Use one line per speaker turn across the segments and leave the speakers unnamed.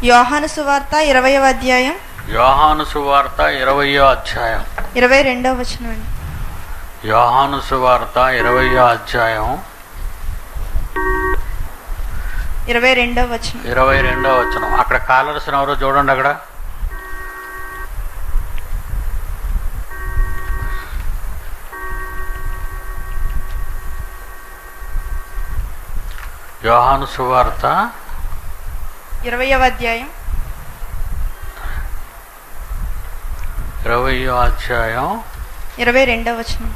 యోహాను సువార్త ఇరవయవ అధ్యాయం
యోహాను సువార్త ఇరవయో అధ్యాయం
ఇరవై రెండవ వచనం అండి
యోహాను సువార్త ఇరవయో అధ్యాయం
ఇరవై రెండవ వచనం
ఇరవై రెండో వచనం అక్కడ కాలర్సిన ఎవరో చూడండి అక్కడ యోహాను సువార్త
ఇరవయవ అధ్యాయం
ఇరవయో అధ్యాయం
ఇరవై రెండవ వచనం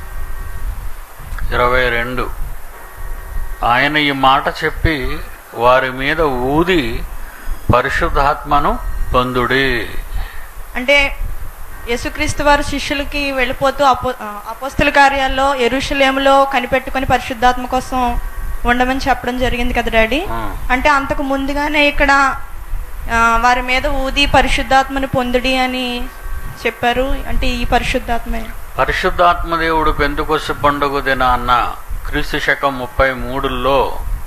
ఇరవై రెండు ఆయన ఈ మాట చెప్పి వారి మీద ఊది పరిశుద్ధాత్మను పొందుడి
అంటే యేసుక్రీస్తు వారు శిష్యులకి వెళ్ళిపోతూ అపో ఆ, అపోస్తుల కార్యాల్లో ఎరుషలేములో కనిపెట్టుకొని పరిశుద్ధాత్మ కోసం ఉండమని చెప్పడం జరిగింది కదా డాడీ
ఉం.
అంటే అంతకు ముందుగానే ఇక్కడ ఆ, వారి మీద ఊది పరిశుద్ధాత్మని పొందుడి అని చెప్పారు అంటే ఈ పరిశుద్ధాత్మే
పరిశుద్ధాత్మ దేవుడు పెందుకొసి పండుగ దినాన్న క్రీస్తు శకం ముప్పై మూడులో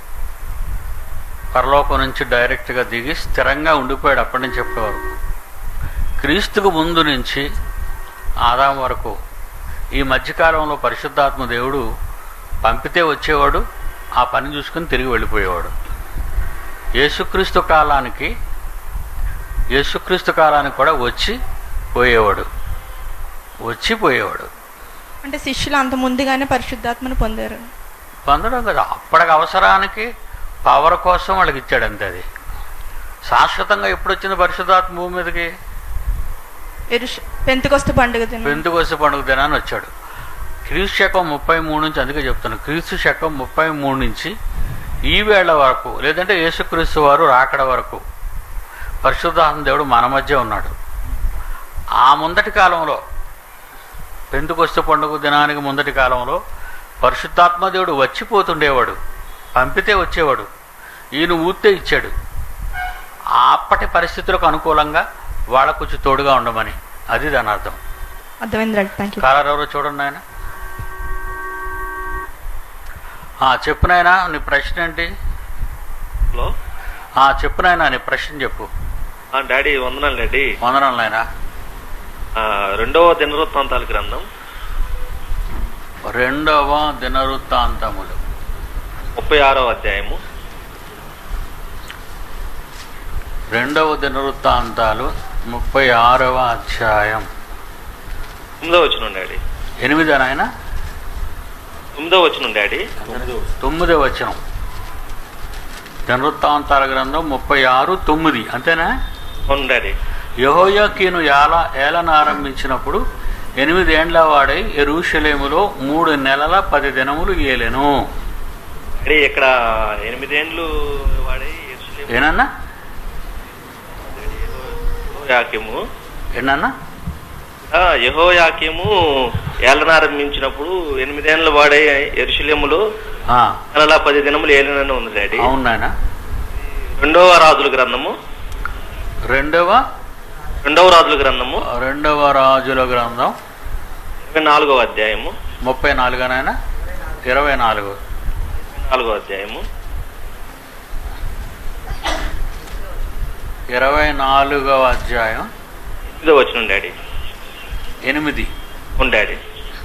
పరలోకం నుంచి డైరెక్ట్గా దిగి స్థిరంగా ఉండిపోయాడు అప్పటి నుంచి ఎప్పటి వరకు క్రీస్తుకు ముందు నుంచి ఆదాం వరకు ఈ మధ్యకాలంలో పరిశుద్ధాత్మ దేవుడు పంపితే వచ్చేవాడు ఆ పని చూసుకుని తిరిగి వెళ్ళిపోయేవాడు యేసుక్రీస్తు కాలానికి యేసుక్రీస్తు కాలానికి కూడా వచ్చి పోయేవాడు వచ్చి పోయేవాడు
అంటే శిష్యులు అంత ముందుగానే పరిశుద్ధాత్మను పొందారు
పొందడం కదా అప్పటికి అవసరానికి పవర్ కోసం వాళ్ళకి ఇచ్చాడు అంతే అది శాశ్వతంగా ఎప్పుడు వచ్చింది పరిశుద్ధాత్మ భూమి మీదకి
ఎరుష పెంతుకొస్తు పండుగ దినం
పెందుకోసి పండుగ దినాన్ని వచ్చాడు క్రీస్తు శకం ముప్పై మూడు నుంచి అందుకే చెప్తాను క్రీస్తు శకం ముప్పై మూడు నుంచి ఈ వేళ వరకు లేదంటే యేసుక్రీస్తు వారు రాకడ వరకు పరిశుద్ధాత్మ దేవుడు మన మధ్య ఉన్నాడు ఆ ముందటి కాలంలో పెందుకొస్తు పండుగ దినానికి ముందటి కాలంలో పరిశుద్ధాత్మ దేవుడు వచ్చిపోతుండేవాడు పంపితే వచ్చేవాడు ఈయన ఊతే ఇచ్చాడు అప్పటి పరిస్థితులకు అనుకూలంగా వాళ్ళకు కొంచెం తోడుగా ఉండమని అది దాని అర్థం
అర్థమైంది డాడీ థ్యాంక్ యూ
కాలర్ ఎవరో చూడండి ఆయన చెప్పు నాయనా నీ ప్రశ్న ఏంటి
హలో
ఆ, చెప్పు నాయనా నీ ప్రశ్న చెప్పు
ఆ, డాడీ వందనాలు డాడీ
వందనాలు నాయనా
ఆ, రెండవ దినవృత్తాంతాల గ్రంథం
రెండవ దినవృత్తాంతములు
ముప్పై ఆరవ అధ్యాయము
రెండవ దినవృత్తాంతాలు ముప్పై ఆరవ అధ్యాయం
తొమ్మిదో వచ్చిన డాడీ
ఎనిమిది నాయన
తొమ్మిదో వచ్చిన డాడీ
తొమ్మిది వచనం దినవృత్తాంతాల గ్రంథం ముప్పై ఆరు తొమ్మిది అంతేనా
అవును డాడీ
యహోయాకీను ఏల ఏలన ఆరంభించినప్పుడు ఎనిమిదేండ్ల వాడై ఎరుషలేములో మూడు నెలల పది దినములు ఏలెను
డాడీ ఇక్కడ ఎనిమిదేండ్లు వాడే యెరూషలేము,
ఏనన్నా
యెహోయాకీము
ఏనన్నా
ఆ, యెహోయాకీము ఏలనారంభించినప్పుడు ఎనిమిదేండ్ల వాడే ఎరుశలేములో
ఆ,
నెలల పది దినములు ఏలినని ఉంది డాడీ
అవును నాయన
రెండవ రాజుల గ్రంథము
రెండవ
రెండవ రాజుల గ్రంథము
రెండవ రాజుల గ్రంథం
ఇరవై నాలుగవ అధ్యాయము
ముప్పై నాలుగు నాయన ఇరవై నాలుగు
నాలుగవ అధ్యాయము
ఇరవై నాలుగవ అధ్యాయం
ఇదో వచ్చిన డాడీ
ఎనిమిది
అవును డాడీ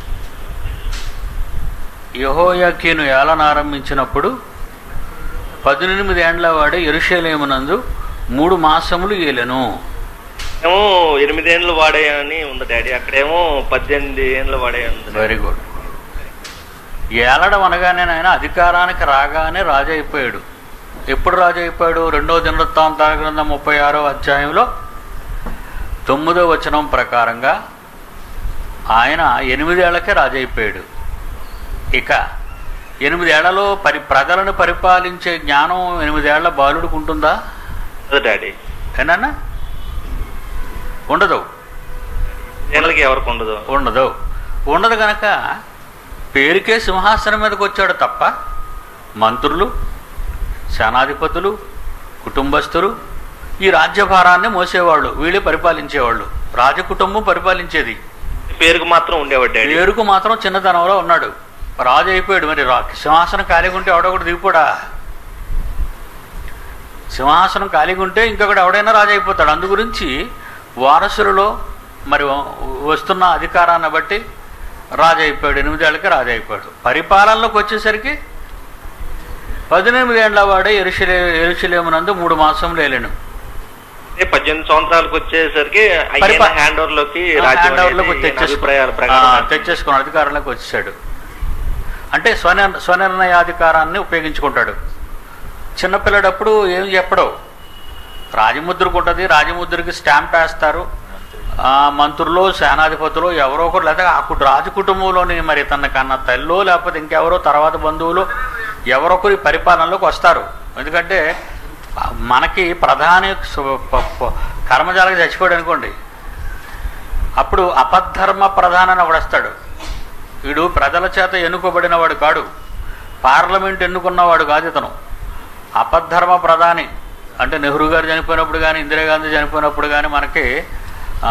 యహోయాకీను ఏలన ఆరంభించినప్పుడు పద్దెనిమిది ఏండ్ల వాడే ఎరుషలేమునందు మూడు మాసములు ఏలెను
ఏమో ఎనిమిదేండ్లు వాడే అని ఉంది డాడీ అక్కడేమో పద్దెనిమిది ఏండ్లు వాడే ఉంది
వెరీ గుడ్ ఏలడం అనగానే ఆయన అధికారానికి రాగానే రాజు అయిపోయాడు ఎప్పుడు రాజు అయిపోయాడు రెండో దినవృత్తాంతాల గ్రంథం ముప్పై ఆరో అధ్యాయంలో తొమ్మిదో వచనం ప్రకారంగా ఆయన ఎనిమిదేళ్లకే రాజు అయిపోయాడు ఇక ఎనిమిదేళ్లలో పరి ప్రజలను పరిపాలించే జ్ఞానం ఎనిమిదేళ్ల బాలుడికి ఉంటుందా
అదే డాడీ
ఏనన్నా ఉండదు
ఏళ్ళకి ఎవరికి ఉండదు
ఉండదు ఉండదు గనక పేరుకే సింహాసనం మీదకి వచ్చాడు తప్ప మంత్రులు సేనాధిపతులు కుటుంబస్తులు ఈ రాజ్యభారాన్ని మోసేవాళ్ళు వీళ్ళే పరిపాలించేవాళ్ళు రాజకుటుంబం పరిపాలించేది
పేరుకు మాత్రం ఉండేవాడు డాడీ
పేరుకు మాత్రం చిన్నతనంలో ఉన్నాడు రాజు అయిపోయాడు మరి రా సింహాసనం ఖాళీగా ఉంటే ఎవడో కూడా దిగిపోడా సింహాసనం ఖాళీగా ఉంటే ఇంకొకటి ఎవడైనా రాజు అయిపోతాడు అందు గురించి వారసులలో మరి వస్తున్న అధికారాన్ని బట్టి రాజు అయిపోయాడు ఎనిమిదేళ్ళకి రాజు అయిపోయాడు పరిపాలనలోకి వచ్చేసరికి పద్దెనిమిది ఏళ్ళ వాడే ఎరుషలే ఎరుషలేమునందు మూడు మాసంలో వెళ్ళాను
అంటే పద్దెనిమిది సంవత్సరాలకు వచ్చేసరికి అయ్యన
పరిపా-
హ్యాండ్ ఓవర్ లోకి
హ్యాండ్
రాజ్యం
ఓవర్లోకి
అనేది ఈయన
తెచ్చేసుకు-
అభిప్రాయాల
ఆ,
ప్రకారం
తెచ్చేసుకుని అధికారంలోకి వచ్చేసాడు అంటే స్వనిర్ స్వనిర్ణయాధికారాన్ని ఉపయోగించుకుంటాడు చిన్నపిల్లడప్పుడు ఏం చెప్పడవు రాజముద్రకు ఉంటుంది రాజముద్రకి స్టాంప్ వేస్తారు ఆ, మంత్రులు సేనాధిపతులు ఎవరో ఒకరు లేదా అప్పుడు రాజు కుటుంబంలోని మరి తన కన్న తల్లో లేకపోతే ఇంకెవరో తర్వాత బంధువులు ఎవరొకరు ఈ పరిపాలనలోకి వస్తారు ఎందుకంటే ఆ, మనకి ప్రధాని సు- ప- ప- కర్మజాలకి చచ్చిపోయాడు అనుకోండి అప్పుడు అపద్ధర్మ ప్రధానని ఒకడు వస్తాడు వీడు ప్రజల చేత ఎన్నుకోబడిన వాడు కాడు పార్లమెంట్ ఎన్నుకున్నవాడు కాదు ఇతను అపద్ధర్మ ప్రధాని అంటే నెహ్రూ గారు చనిపోయినప్పుడు కానీ ఇందిరాగాంధీ చనిపోయినప్పుడు కానీ మనకి ఆ,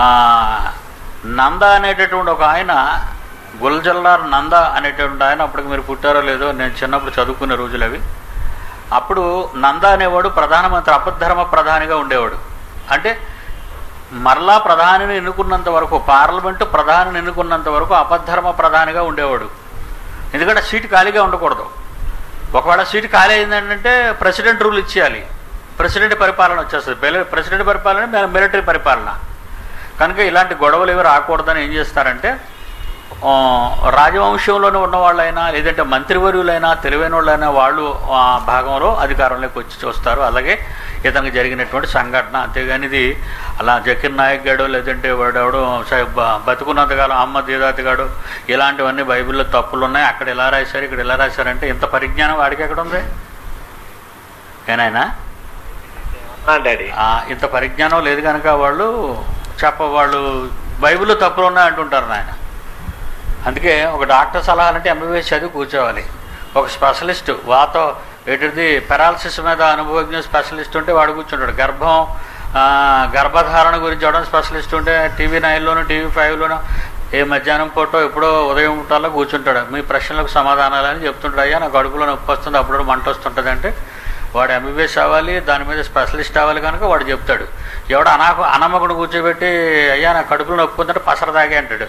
నంద అనేటటువంటి ఒక ఆయన గుల్జల్లార్ నంద అనేటువంటి ఆయన అప్పటికి మీరు పుట్టారో లేదో నేను చిన్నప్పుడు చదువుకునే రోజులు అవి అప్పుడు నంద అనేవాడు ప్రధానమంత్రి అపద్ధర్మ ప్రధానిగా ఉండేవాడు అంటే మరలా ప్రధానిని ఎన్నుకున్నంత వరకు పార్లమెంటు ప్రధానిని ఎన్నుకున్నంత వరకు అపద్ధర్మ ప్రధానిగా ఉండేవాడు ఎందుకంటే సీటు ఖాళీగా ఉండకూడదు ఒకవేళ సీటు ఖాళీ అయిందంటే ప్రెసిడెంట్ రూల్ ఇచ్చేయాలి ప్రెసిడెంట్ పరిపాలన వచ్చేస్తుంది పెల- ప్రెసిడెంట్ పరిపాలన మిల- మిలిటరీ పరిపాలన కనుక ఇలాంటి గొడవలు ఏవి రాకూడదని ఏం చేస్తారంటే ఆ, రాజవంశంలోనే ఉన్న వాళ్ళైనా లేదంటే మంత్రివర్యులైనా తెలివైన వాళ్ళైనా వాళ్ళు ఆ భాగంలో అధికారంలోకి వచ్చి చూస్తారు అలాగే ఇతనికి జరిగినటువంటి సంఘటన అంతేగాని ఇది అలా జకీర్ నాయక్ గాడు లేదంటే వాడెవడు స- బ- బతుకున్నంతకాలం అహ్మద్ దీదాత్ గాడు ఇలాంటివన్నీ బైబిల్లో తప్పులు ఉన్నాయి అక్కడ ఇలా రాశారు ఇక్కడ ఇలా రాశారంటే ఇంత పరిజ్ఞానం వాడికి ఎక్కడ ఉంది ఏనాయనా
డాడీ
ఆ, ఇంత పరిజ్ఞానం లేదు కనుక వాళ్ళు చెప్ప వాళ్ళు బైబిల్లో తప్పులు ఉన్నాయి అంటుంటారు నాయన అందుకే ఒక డాక్టర్ సలహాలంటే ఎంబీబీఎస్ చదివి కూర్చోవాలి ఒక స్పెషలిస్ట్ వాత ఏంటిది పెరాలసిస్ మీద అనుభవజ్ఞ స్పెషలిస్ట్ ఉంటే వాడు కూర్చుంటాడు గర్భం ఆ, గర్భధారణ గురించి అవడం స్పెషలిస్ట్ ఉంటే టీవీ నైన్లోను టీవీ ఫైవ్లోను ఏ మధ్యాహ్నం పూట ఎప్పుడో ఉదయం పూటలో కూర్చుంటాడు మీ ప్రశ్నలకు సమాధానాలు అని చెప్తుంటాడు అయ్యా నాకు కడుపులో నొప్పి వస్తుంది అప్పుడు మంట వస్తుంటుంది అంటే వాడు ఎంబీబీఎస్ అవ్వాలి దాని మీద స్పెషలిస్ట్ అవ్వాలి కనుక వాడు చెప్తాడు ఎవడు అనాకు అనమ్మకుడు కూర్చోబెట్టి అయ్యా నా కడుపులో నొప్పి ఉందంటే పసర తాగే అంటాడు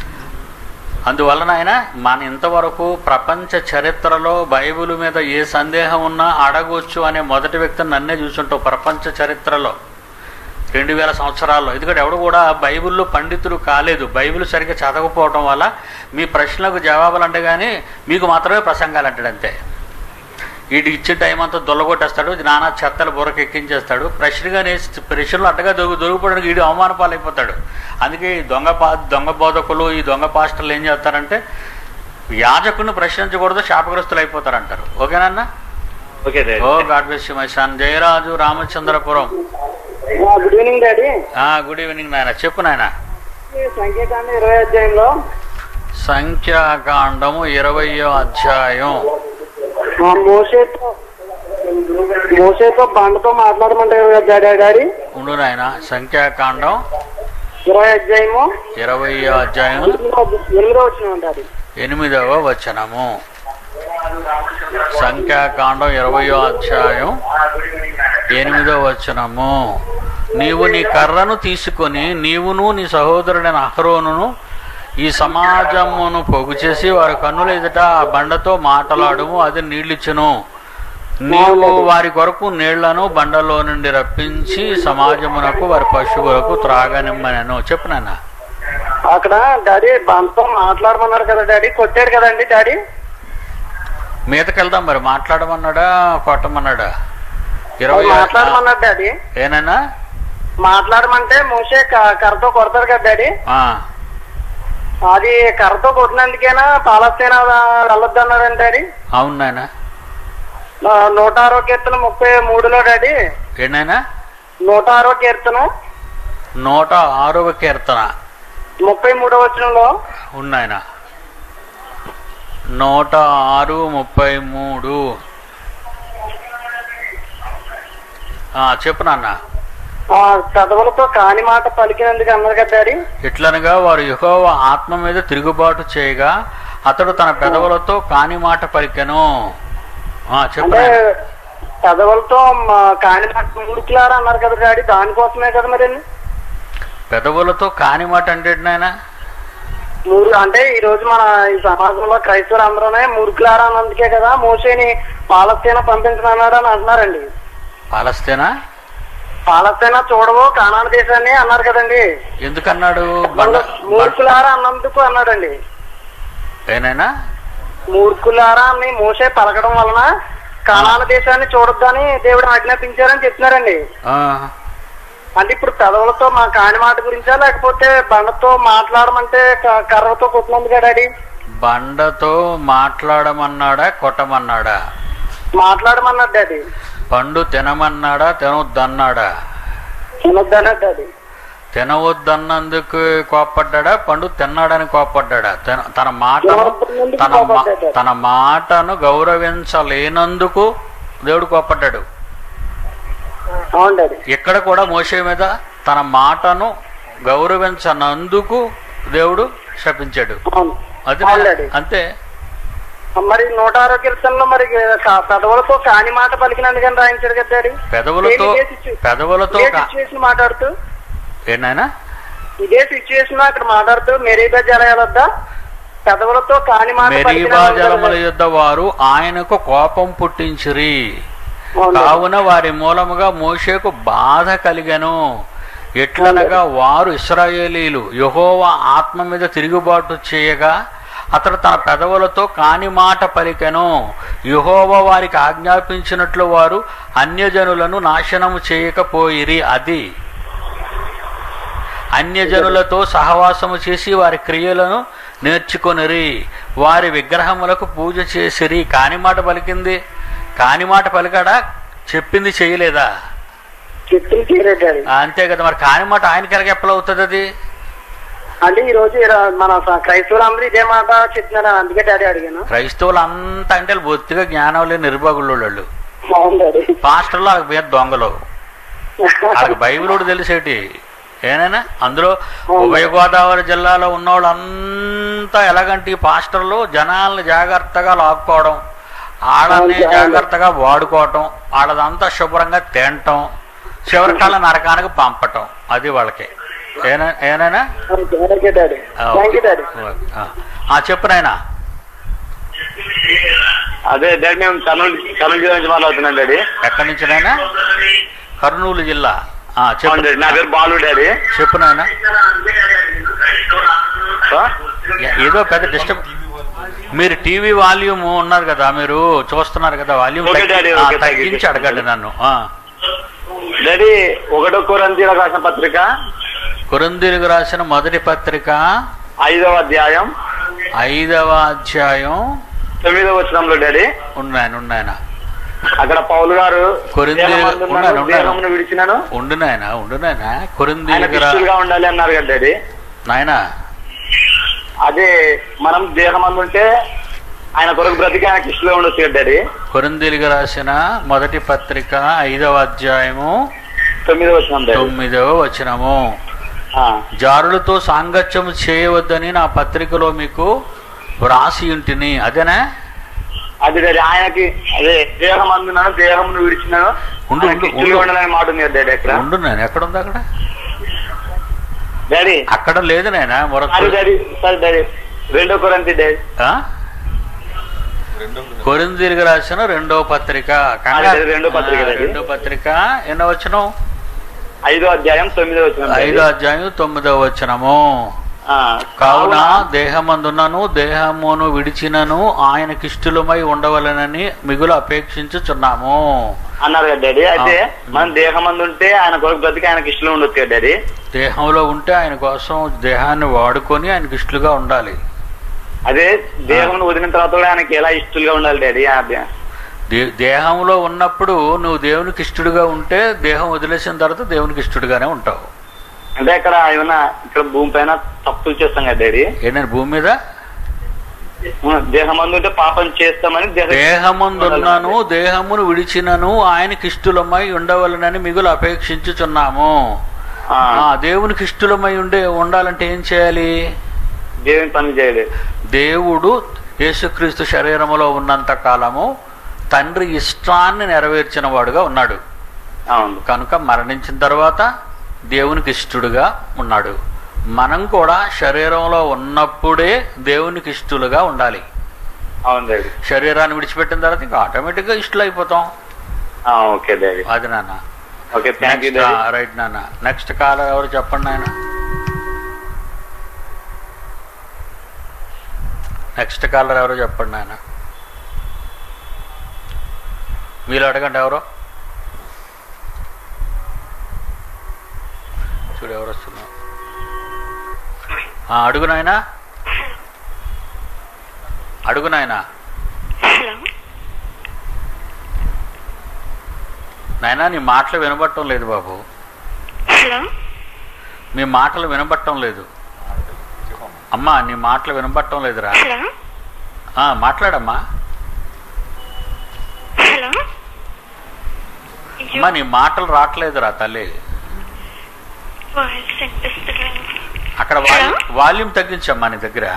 అందువలన ఆయన మన ఇంతవరకు ప్రపంచ చరిత్రలో బైబిల్ మీద ఏ సందేహం ఉన్నా అడగొచ్చు అనే మొదటి వ్యక్తిని నన్నే చూసుంటావు ప్రపంచ చరిత్రలో రెండు వేల సంవత్సరాల్లో ఎందుకంటే ఎవడు కూడా బైబిల్లో పండితులు కాలేదు బైబిల్ సరిగ్గా చదవకపోవటం వల్ల మీ ప్రశ్నలకు జవాబులు అంటే కానీ మీకు మాత్రమే ప్రసంగాలు అంటాడు అంతే వీటికి ఇచ్చే టైం అంతా దొల్లగొట్టేస్తాడు నానా చెత్తలు బుర్రకు ఎక్కించేస్తాడు ప్రశ్నగా నేసి ప్రశ్నలు అడ్డగా దొంగ దొరికిపోవడానికి వీడు అవమాన పాలైపోతాడు అందుకే ఈ దొంగ పా దొంగ బోధకులు ఈ దొంగ పాస్టర్లు ఏం చేస్తారంటే యాజకుడిని ప్రశ్నించకూడదు శాపగ్రస్తులు అయిపోతారంటారు ఓకేనన్నా
okay daddy
oh God bless you my son Jayaraju Ramachandrapuram
good evening daddy
ఆ, గుడ్ ఈవినింగ్ నాయన చెప్పు నాయన
సంఖ్యాకాండ ఇరవై అధ్యాయంలో
సంఖ్యాకాండము ఇరవయో అధ్యాయం
ఆ మోసేతో మోసేతో బండతో మాట్లాడమంటారు కదా డాడీ డాడీ
ఉండు నాయన సంఖ్యాకాండం
ఇరవై అధ్యాయము
ఇరవయో అధ్యాయం
ఎనిమిదో ఎనిమిదో వచ్చిన డాడీ
ఎనిమిదవ వచనము సంఖ్యాకాండం ఇరవయో అధ్యాయం ఎనిమిదవ వచనము నీవు నీ కర్రను తీసుకొని నీవును నీ సహోదరుడైన అహరోనును ఈ సమాజమును పోగు చేసి వారి కన్నుల ఎదుట ఆ బండతో మాటలాడుము అది నీళ్ళిచ్చును నీవు వారి కొరకు నీళ్లను బండలో నుండి రప్పించి సమాజమునకు వారి పశువులకు త్రాగనిమ్మనను చెప్పు నాన్న
అక్కడ డాడీ బండతో మాట్లాడమన్నారు కదా డాడీ కొట్టాడు కదండి డాడీ
మీదకి వెళ్దాం మరి మాట్లాడమన్నాడా కొట్టమన్నాడా ఇరవై
మాట్లాడమన్నాడు డాడీ
ఏనన్నా
మాట్లాడమంటే మోసే క- కర్రతో కొడతారు కదా డాడీ
ఆ,
అది కర్రతో కొట్టినందుకేనా పాలస్తీనా వెళ్ళొద్దు అన్నారండి డాడీ
అవును నాయన
ఆ, నూట ఆరో కీర్తన ముప్పై మూడులో డాడీ
ఏంటైనా
నూట ఆరో కీర్తన
నూట ఆరవ కీర్తన
ముప్పై మూడో వచనంలో
ఉన్నాయన నూట ఆరు ముప్పై మూడు ఆ, చెప్పు నాన్న
ఆ చదవలతో కాని మాట పలికినందుకు అన్నారు కదా డాడీ
ఇట్లనగా వారు యెహోవ ఆత్మ మీద తిరుగుబాటు చేయగా అతడు తన పెదవులతో కాని మాట పలికెను ఆ, చెప్పు
అంటే
నాయన.
పెదవులతో మా కాని ముడుకులారా అన్నారు కదా డాడీ దానికోసమే కదా మరి
పెదవులతో కాని మాట అంటే నాయన
మూడు అంటే ఈ రోజు మన ఈ సమాజంలో క్రైస్తవులు అందరూనే మురుకులారా అన్నందుకే కదా మోసేని పాలస్తీనా పంపించమన్నాడు అని అంటున్నారండి
పాలస్తేనా
పాలస్తీనా చూడవు కానాన దేశాన్ని అన్నారు కదండి
ఎందుకన్నాడు బండ బం-
మూర్ఖులారా అన్నందుకు అన్నాడండి
ఏనైనా
మూర్ఖులారా అని మోసే పలకడం వలన కానాన దేశాన్ని చూడొద్దని దేవుడు ఆజ్ఞాపించారని చెప్తున్నారండి
ఆ,
అంటే ఇప్పుడు పెదవులతో మా కాని మాట గురించా లేకపోతే బండతో మాట్లాడమంటే క- కర్రతో కొట్టినందుకు డాడీ
బండతో మాట్లాడమన్నాడా కొట్టమన్నాడా
మాట్లాడమన్నాడు డాడీ
పండు తినమన్నాడా తినొద్దన్నాడా
తినొద్దన్నాడు డాడీ
తినవద్దన్నందుకు కోపడ్డా పండు తిన్నాడని కోపడ్డా తన- తన మాటను
తినవద్దన్నందుకు
తన మా-
కోపడ్డాడు.
తన మాటను గౌరవించలేనందుకు దేవుడు కోపడ్డాడు
అవును డాడీ
ఇక్కడ కూడా మోసే మీద తన మాటను గౌరవించనందుకు దేవుడు శపించాడు
అవును
అది
అవును డాడీ
అంతే
మరి నూట ఆరో కీర్తనలో మరి కా- పెదవులతో కాని మాట పలికినందుకని రాయించాడు కదా డాడీ
పెదవులతో
ఇదే సిచ్యు-
పెదవులతో
ఇదే
కా-
సిచ్యువేషన్ మాట్లాడుతూ
ఏనాయనా
ఇదే సిచ్యువేషన్ అక్కడ మాట్లాడుతూ మెరీబా జలయాల వద్ద పెదవులతో కాని మాట
మెరీబా
పలికినందుకు
జలముల యుద్ధ వారు ఆయనకు కోపం పుట్టించిరి
అవును డాడీ.
కావున వారి మూలముగా మోషేకు బాధ కలిగెను ఎట్లనగా వారు ఇస్రాయేలీలు యెహోవా ఆత్మ మీద తిరుగుబాటు చేయగా అతడు తన పెదవులతో కాని మాట పలికెను యెహోవా వారికి ఆజ్ఞాపించినట్లు వారు అన్యజనులను నాశనము చేయకపోయిరి అది అన్యజనులతో సహవాసము చేసి వారి క్రియలను నేర్చుకొనిరి వారి విగ్రహములకు పూజ చేసిరి కాని మాట పలికింది కాని మాట పలికాడా చెప్పింది చేయలేదా
చెప్పింది చేయలేదు డాడీ
ఆ, అంతే కదా మరి కాని మాట ఆయనకి ఎలాగ ఎప్పలవుతుంది అది
అంటే ఈ రోజు ఇలా మన స- క్రైస్తవులందరూ ఇదే మాట చెప్తున్నారు అందుకే డాడీ అడిగాను
క్రైస్తవులు అంతా అంటే బొత్తిగా జ్ఞానం లేని నిర్భాగులు వాళ్ళు
అవును డాడీ
పాస్టర్లు వాళ్ళకి మీద దొంగలు వాళ్ళకి బైబిల్ కూడా తెలిసేటి ఏనైనా అందులో ఉభయ గోదావరి జిల్లాలో ఉన్న వాళ్ళంతా ఎలాగంటే ఈ పాస్టర్లు జనాల్ని జాగ్రత్తగా లాక్కోవడం ఆడల్ని జాగ్రత్తగా వాడుకోవటం వాళ్ళదంతా శుభ్రంగా తినటం చివరికాల నరకానికి పంపటం అది వాళ్ళకి ఏనా ఏనైనా
ఓకే డాడీ
ఆ,
థ్యాంక్ యూ డాడీ
ఆ. ఆ, చెప్పు నాయనా
అదే డాడీ మేము కర్నూలు కర్నూలు జిల్లా నుంచి మాట్లాడుతున్నాం డాడీ
ఎక్కడి నుంచి నాయనా కర్నూలు జిల్లా ఆ,
అవును
చెప్పు
డాడీ నా పేరు బాలు డాడీ
చెప్పు నాయనా
ఆ?
ఏ- ఏదో పెద్ద డిస్టర్బ్ మీరు టీవీ వాల్యూమ్ ఉన్నారు కదా మీరు చూస్తున్నారు కదా volume
okay daddy, okay, thank you.
తగ్గించి అడగండి నన్ను ఆ.
డాడీ ఒకటో కొరంతీల రాసిన పత్రిక
కొరింథీయులకు రాసిన మొదటి పత్రిక
ఐదవ అధ్యాయం
ఐదవ అధ్యాయం
తొమ్మిదవ వచనంలో డాడీ
ఉన్నాయన ఉన్నాయన
అక్కడ పౌలు గారు
కొరింథీ-
దేహమందున్నాను,
ఉన్నాను, ఉన్నాను.
దేహమును విడిచినాను
ఉండు నాయన ఉండు నాయన
ఆయన
కొరింథీయులకు రా
క్రిస్తులుగా ఉండాలి అన్నారు కదా డాడీ
నాయన
అదే మనం దేహమందు ఉంటే ఆయన కొరకు బ్రతికి ఆయన క్రిస్తులుగా ఉండొచ్చు కదా డాడీ
కొరింథీయులకు రాసిన మొదటి పత్రిక ఐదవ అధ్యాయము
తొమ్మిదవ వచనం డాడీ
తొమ్మిదవ వచనము
ఆ,
జారులతో సాంగత్యము చేయవద్దని నా పత్రికలో మీకు వ్రాసి ఉంటిని అదేనా
అది డాడీ ఆయనకి అదే దేహం అందున్నాను దేహమును విడిచినాను
ఉండు,
ఆయన
ఉండు,
క్రిస్తులుగా
ఉండు.
ఉండాలని మాట ఉంది కదా డాడీ అక్కడ
ఉండు నేను ఎక్కడ ఉంది అక్కడ
డాడీ
అక్కడ లేదు నాయన మరొక
అది డాడీ సరే డాడీ రెండో కొరంతి డాడీ
ఆ? కొరింథీయులకు రాసిన రెండో పత్రిక కంగారు.
అదే, రెండో పత్రిక
ఆ,
అది.
రెండో పత్రిక ఎన్నో వచనం
ఐదో అధ్యాయం తొమ్మిదో వచనం డాడీ.
ఐదో అధ్యాయం తొమ్మిదో వచనము
ఆ,
కావున దేహమందునను దేహమును విడిచినను ఆయనకిష్టులమై ఉండవలనని మిగులు అపేక్షించుచున్నాము
అన్నారు కదా డాడీ అయితే
ఆ.
మనం దేహమందు ఉంటే ఆయన కొరకు బ్రతికి ఆయనకి ఇష్టం ఉండొచ్చు కదా డాడీ
దేహంలో ఉంటే ఆయన కోసం దేహాన్ని వాడుకొని ఆయనకి ఇష్టలుగా ఉండాలి
అదే దేహం వదిలిన తర్వాత కూడా ఆయనకి ఎలా ఇష్టలుగా ఉండాలి డాడీ ఆ దే-
దే- దేహంలో ఉన్నప్పుడు నువ్వు దేవునికి ఇష్టడుగా ఉంటే దేహం వదిలేసిన తర్వాత దేవునికి ఇష్టడుగానే ఉంటావు
అంటే ఇక్కడ ఏమన్నా ఇక్కడ భూమి పైన తప్పులు చేస్తాం కదా డాడీ
ఏంటంటే భూమి మీద
దేహమందు ఉంటే పాపం చేస్తామని దేహ-
దేహమందున్నాను దేహమును విడిచినను ఆయనకి ఇష్టలమై ఉండవలనని మిగులు అపేక్షించుచున్నాము
ఆ,
ఆ దేవునికి ఇష్టలమై ఉండే ఉండాలంటే ఏం చేయాలి
దేవుని పని చేయలేదు
దేవుడు యేసుక్రీస్తు శరీరములో ఉన్నంత కాలము తండ్రి ఇష్టాన్ని నెరవేర్చిన వాడుగా ఉన్నాడు
అవును
కనుక మరణించిన తర్వాత దేవునికి ఇష్టడుగా ఉన్నాడు మనం కూడా శరీరంలో ఉన్నప్పుడే దేవునికి ఇష్టలుగా ఉండాలి
అవును డాడీ
శరీరాన్ని విడిచిపెట్టిన తర్వాత ఇంకా ఆటోమేటిక్గా ఇష్టలు అయిపోతాం
ఆ, ఓకే డాడీ
అది నాన్న
okay thank you daddy
right నాన్న నెక్స్ట్ కాలర్ ఎవరు చెప్పండి నాయన నెక్స్ట్ కాలర్ ఎవరు చెప్పండి నాయన మీరు అడగండి ఎవరు చూడు ఎవరు వస్తున్నారు ఆ, అడుగు నాయనా అడుగు నాయనా
హలో
నాయనా నీ మాటలు వినబట్టం లేదు బాబు
హలో
మీ మాటలు వినబట్టం లేదు అమ్మా నీ మాటలు వినబట్టం లేదురా
హలో
ఆ, మాట్లాడమ్మా
హలో
అమ్మా నీ మాటలు రావట్లేదురా తల్లి
వాయిస్ వినిపిస్తలేదు
అక్కడ వాల్యూమ్ తగ్గించమ్మా నీ దగ్గర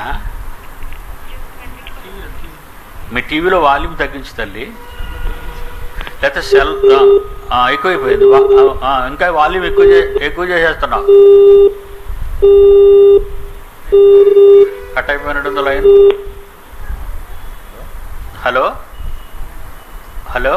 మీ టీవీలో వాల్యూమ్ తగ్గించు తల్లి లేకపోతే సెల్ ఆ, ఆ, ఎక్కువైపోయింది వా- ఆ, ఆ, ఇంకా వాల్యూమ్ ఎక్కువ చే- ఎక్కువ చేసేస్తున్నావు కట్ అయిపోయినట్టుంది లైన్ హలో హలో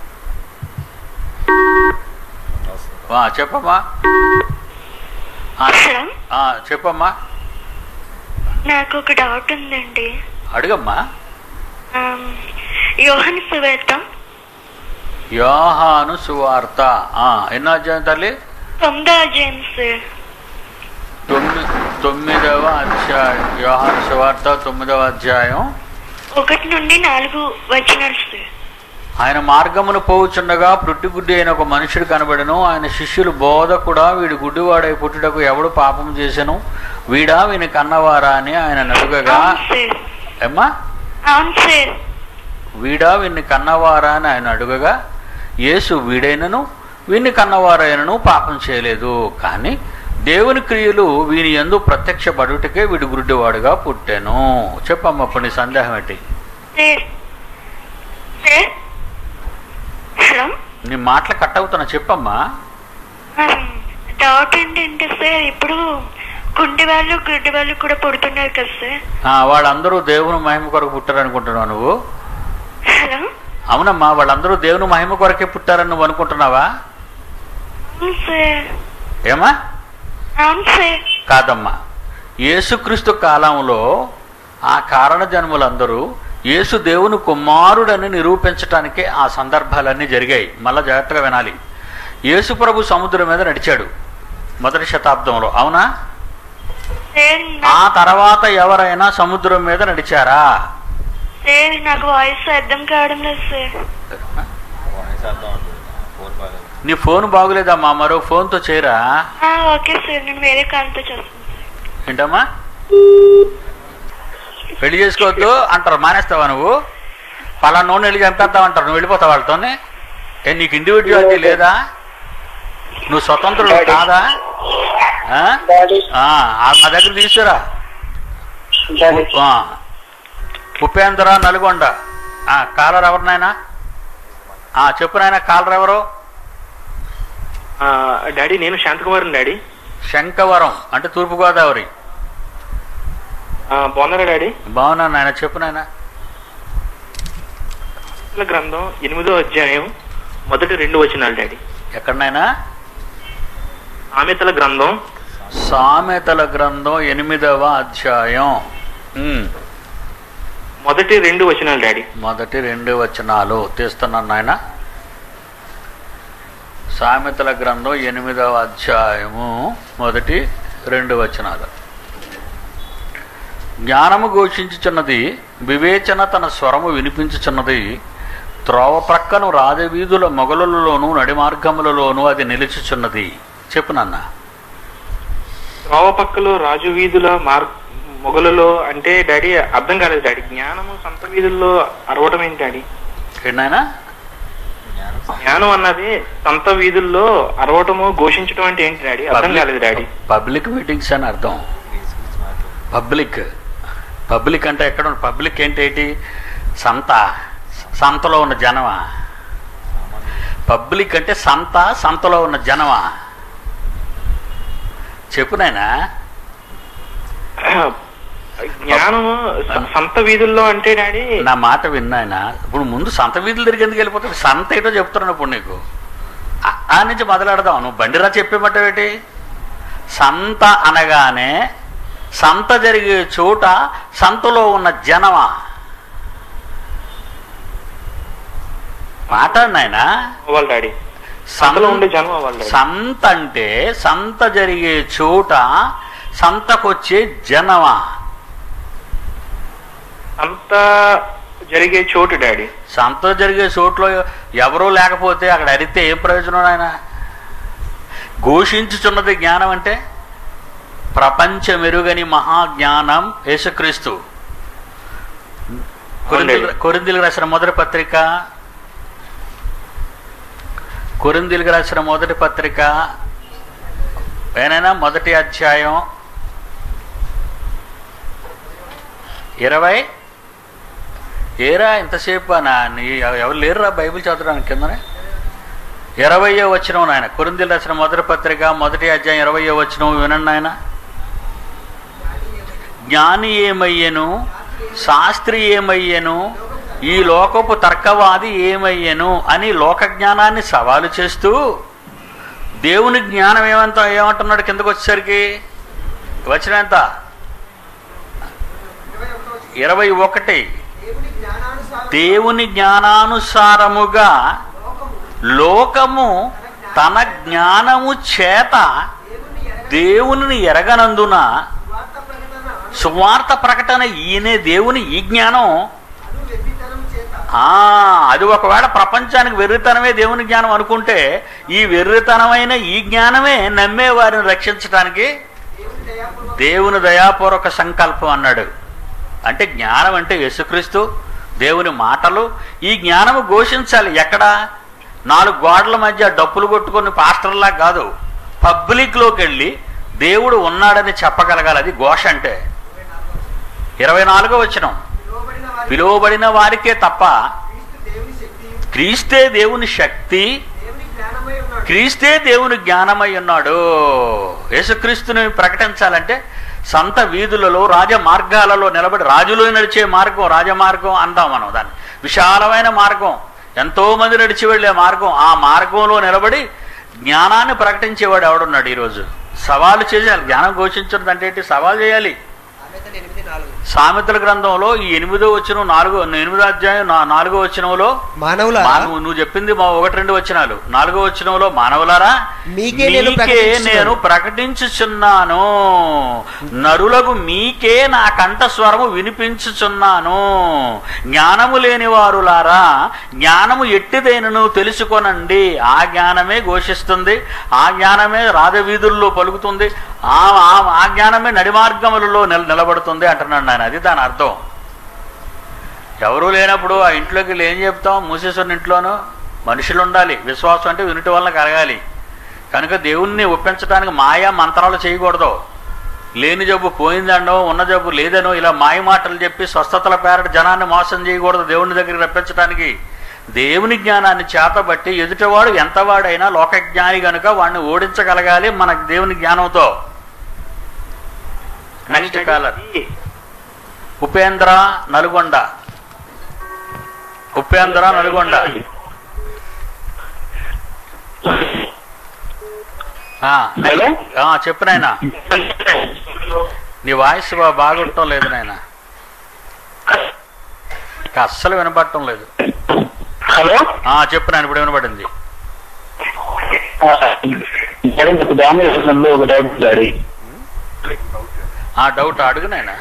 ఆ, చెప్పమ్మా ఆ,
హలో
ఆ, చెప్పమ్మా
నాకు ఒక డౌట్ ఉందండి
అడుగమ్మా
ఆమ్, యోహాను సువేత
యోహాను సువార్త ఆ, ఎన్నో అధ్యాయం తల్లి
తొమ్మిదో జేమ్స్
తొమ్మిది తొమ్మిదవ అధ్యాయం యోహాను సువార్త తొమ్మిదవ అధ్యాయం
ఒకటి నుండి నాలుగు వచనాలు సార్
ఆయన మార్గమును పోవుచుండగా పుట్టిగుడ్డి అయిన ఒక మనుషుడు కనబడను ఆయన శిష్యులు బోధ కూడా వీడు గుడ్డివాడై పుట్టుటకు ఎవడు పాపం చేసెను వీడా వీని కన్నవారా అని ఆయన నడుగగా
అవును సార్
ఏమ్మా
అవును సార్
వీడా వీన్ని కన్నవారా అని ఆయన అడుగగా యేసు వీడైనను వీన్ని కన్నవారైనను పాపం చేయలేదు కానీ దేవుని క్రియలు వీని ఎందు ప్రత్యక్ష పడుటకే వీడు గురుడివాడుగా పుట్టాను చెప్పమ్మా ఇప్పుడు నీ సందేహం ఏంటి
సార్ సార్ హలో
నీ మాటలు కట్ అవుతున్నా చెప్పమ్మా
ఆమ్, డౌట్ ఏంటంటే సార్ ఇప్పుడు కుంటి వాళ్ళు గుడ్డి వాళ్ళు కూడా పుడుతున్నారు కదా సార్
ఆ, వాళ్ళందరూ దేవుని మహిమ కొరకు పుట్టారనుకుంటున్నావు నువ్వు
హలో
అవునమ్మా వాళ్ళందరూ దేవుని మహిమ కొరకే పుట్టారని నువ్వు అనుకుంటున్నావా
అవును సార్
ఏమా
అవును సార్
కాదమ్మా యేసుక్రీస్తు కాలంలో ఆ కారణ జన్ములందరూ యేసు దేవుని కుమారుడని నిరూపించటానికే ఆ సందర్భాలన్నీ జరిగాయి మళ్ళా జాగ్రత్తగా వినాలి యేసు ప్రభు సముద్రం మీద నడిచాడు మొదటి శతాబ్దంలో అవునా
సార్
ఆ
నా-
తర్వాత ఎవరైనా సముద్రం మీద నడిచారా
సార్ నాకు వాయిస్ అర్థం కావడం లేదు సార్
నీ ఫోన్ బాగులేదమ్మా మరో ఫోన్తో చేయరా
ఆ, ఓకే సార్ నేను వేరే కాల్తో చేస్తాను సార్
ఏంటమ్మా పెళ్లి చేసుకోవద్దు అంటారు మానేస్తావా నువ్వు పలానా నూనె వెళ్ళి చంపేస్తావు అంటారు నువ్వు వెళ్ళిపోతావు వాళ్ళతోనే ఏ నీకు ఇండివిజువాలిటీ లేదా నువ్వు స్వతంత్రుడు కాదా ఆ?
డాడీ
ఆ, ఆ, మా దగ్గర తీసుకురా
డాడీ
ఆ. ఉపేంద్ర నల్గొండ ఆ, కాలర్ ఎవరు నాయనా ఆ, చెప్పు నాయన కాలర్ ఎవరు
ఆ, డాడీ నేను శాంతకుమార్ డాడీ
శంకవరం అంటే తూర్పుగోదావరి
ఆ, బాగున్నారా డాడీ
బాగున్నాను నాయన చెప్పు నాయన
సామెతల గ్రంథం ఎనిమిదో అధ్యాయం మొదటి రెండు వచనాలు డాడీ
ఎక్కడనైనా
సామెతల గ్రంథం
సామెతల గ్రంథం ఎనిమిదవ అధ్యాయం ఉమ్,
మొదటి రెండు వచనాలు డాడీ
మొదటి రెండు వచనాలు తీస్తున్నాను నాయన సామెతల గ్రంథం ఎనిమిదవ అధ్యాయము మొదటి రెండు వచనాలు జ్ఞానము ఘోషించుచున్నది వివేచన తన స్వరము వినిపించుచున్నది త్రోవ ప్రక్కను రాజవీధుల మొగలులలోను నడిమార్గములలోను అది నిలుచుచున్నది చెప్పు నాన్న
త్రోవ పక్కలో రాజు వీధుల మార్ మొగలలో అంటే డాడీ అర్థం కాలేదు డాడీ జ్ఞానము సంత వీధుల్లో అరవటం ఏంటి డాడీ
ఏంటైనా
జ్ఞానం అన్నది సంత వీధుల్లో అరవటము ఘోషించటం అంటే ఏంటి డాడీ అర్థం కాలేదు డాడీ
పబ్లిక్ మీటింగ్స్ అని అర్థం పబ్లిక్ పబ్లిక్ అంటే ఎక్కడ పబ్లిక్ ఏంటి ఏంటి సంత సంతలో ఉన్న జనమా పబ్లిక్ అంటే సంత సంతలో ఉన్న జనమా చెప్పు నాయనా
జ్ఞానము స- సంత వీధుల్లో అంటే డాడీ
నా మాట విన్నాయన ఇప్పుడు ముందు సంత వీధులు తిరిగి ఎందుకు వెళ్ళిపోతుంది సంత ఏటో చెప్తున్నాను ఇప్పుడు నీకు ఆ- ఆ నుంచి మొదలెడదాం నువ్వు బండిరా చెప్పేమంటావేటి సంత అనగానే సంత జరిగే చోట సంతలో ఉన్న జనమా మాట్లాడినాయనా
అవ్వాలి డాడీ సంతలో ఉండే జనం అవ్వాలి డాడీ
సంత అంటే సంత జరిగే చోట సంతకొచ్చే జనమా
సంత జరిగే చోటు డాడీ
సంత జరిగే చోట్లో ఎవరూ లేకపోతే అక్కడ అరితే ఏం ప్రయోజనం ఆయన ఘోషించుచున్నది జ్ఞానం అంటే ప్రపంచమెరుగని మహాజ్ఞానం యేసుక్రీస్తు కొరింథీయులకు- కొరింథీయులకు రాసిన మొదటి పత్రిక కొరింథీయులకు రాసిన మొదటి పత్రిక ఏనైనా మొదటి అధ్యాయం ఇరవై ఏరా ఇంతసేపు నా నీ ఎవరు లేరురా బైబిల్ చదవడానికి కిందనే ఇరవయో వచ్చిన నాయన కొరిందీలు రాసిన మొదటి పత్రిక మొదటి అధ్యాయం ఇరవయో వచ్చిన వినండి నాయన జ్ఞాని ఏమయ్యను శాస్త్రి ఏమయ్యను ఈ లోకపు తర్కవాది ఏమయ్యను అని లోక జ్ఞానాన్ని సవాలు చేస్తూ దేవుని జ్ఞానం ఏమంత ఏమంటున్నాడు కిందకు వచ్చేసరికి వచ్చిన ఎంత ఇరవై ఒకటి దేవుని జ్ఞానానుసారముగా లోకము తన జ్ఞానము చేత దేవునిని ఎరగనందున సువార్త ప్రకటన ఈయనే దేవుని ఈ జ్ఞానం ఆ, అది ఒకవేళ ప్రపంచానికి వెర్రితనమే దేవుని జ్ఞానం అనుకుంటే ఈ వెర్రితనమైన ఈ జ్ఞానమే నమ్మే వారిని రక్షించడానికి దేవుని దయాపూర్వక సంకల్పం అన్నాడు అంటే జ్ఞానం అంటే యేసుక్రీస్తు దేవుని మాటలు ఈ జ్ఞానము ఘోషించాలి ఎక్కడ నాలుగు గోడల మధ్య డప్పులు కొట్టుకొని పాస్టర్లా కాదు పబ్లిక్లోకి వెళ్ళి దేవుడు ఉన్నాడని చెప్పగలగాలి అది ఘోష అంటే ఇరవై నాలుగో వచనం పిలువబడిన వారికే తప్ప క్రీస్తే దేవుని శక్తి క్రీస్తే దేవుని జ్ఞానమై ఉన్నాడు యేసుక్రీస్తుని ప్రకటించాలంటే సంత వీధులలో రాజ మార్గాలలో నిలబడి రాజులో నడిచే మార్గం రాజమార్గం అందాం మనం దాన్ని విశాలమైన మార్గం ఎంతో మంది నడిచి వెళ్ళే మార్గం ఆ మార్గంలో నిలబడి జ్ఞానాన్ని ప్రకటించేవాడు ఎవడున్నాడు ఈరోజు సవాలు చేయాలి జ్ఞానం ఘోషించడం అంటే ఏంటి సవాల్ చేయాలి సామెతల గ్రంథంలో ఈ ఎనిమిదో వచ్చిన నాలుగో ఎనిమిదో అధ్యాయం నా- నాలుగో వచ్చినంలో
మానవుల
నువ్వు నువ్వు చెప్పింది మా ఒకటి రెండు వచ్చినాలు నాలుగో వచ్చినంలో మానవులారా
మీకే నేను
మీకే
ప్రకటించుచున్నాను.
నేను ప్రకటించుచున్నాను నరులకు మీకే నా కంఠస్వరము వినిపించుచున్నాను జ్ఞానము లేని వారులారా జ్ఞానము ఎట్టిదైనను తెలుసుకొనండి ఆ జ్ఞానమే ఘోషిస్తుంది ఆ జ్ఞానమే రాజవీధుల్లో పలుకుతుంది ఆ ఆ- ఆ జ్ఞానమే నడిమార్గములలో నిల నిలబడుతుంది అంటున్నాడు ఆయన అది దాని అర్థం ఎవరూ లేనప్పుడు ఆ ఇంట్లోకి వెళ్ళి ఏం చెప్తాం మూసేసిన ఇంట్లోనూ మనుషులు ఉండాలి విశ్వాసం అంటే వినుటి వలన కలగాలి కనుక దేవుణ్ణి ఒప్పించడానికి మాయా మంత్రాలు చేయకూడదు లేని జబ్బు పోయిందనో ఉన్న జబ్బు లేదనో ఇలా మాయ మాటలు చెప్పి స్వస్థతల పేరట జనాన్ని మోసం చేయకూడదు దేవుని దగ్గరికి రప్పించడానికి దేవుని జ్ఞానాన్ని చేతబట్టి ఎదుటివాడు ఎంతవాడైనా లోకజ్ఞాని గనుక వాడిని ఓడించగలగాలి మన దేవుని జ్ఞానంతో నెక్స్ట్ కాలర్ ఉపేంద్ర నల్గొండ ఉపేంద్ర నల్గొండ ఆ,
హలో
ఆ, చెప్పు నాయన నీ వాయిస్ బా- బాగుండటం లేదు నాయన అస్సలు వినపడటం లేదు
హలో
ఆ, చెప్పు నాయన ఇప్పుడు వినపడింది
మేడం నాకు డామినేషన్లో ఒక డౌట్ డాడీ
ఆ డౌట్ అడుగు నాయన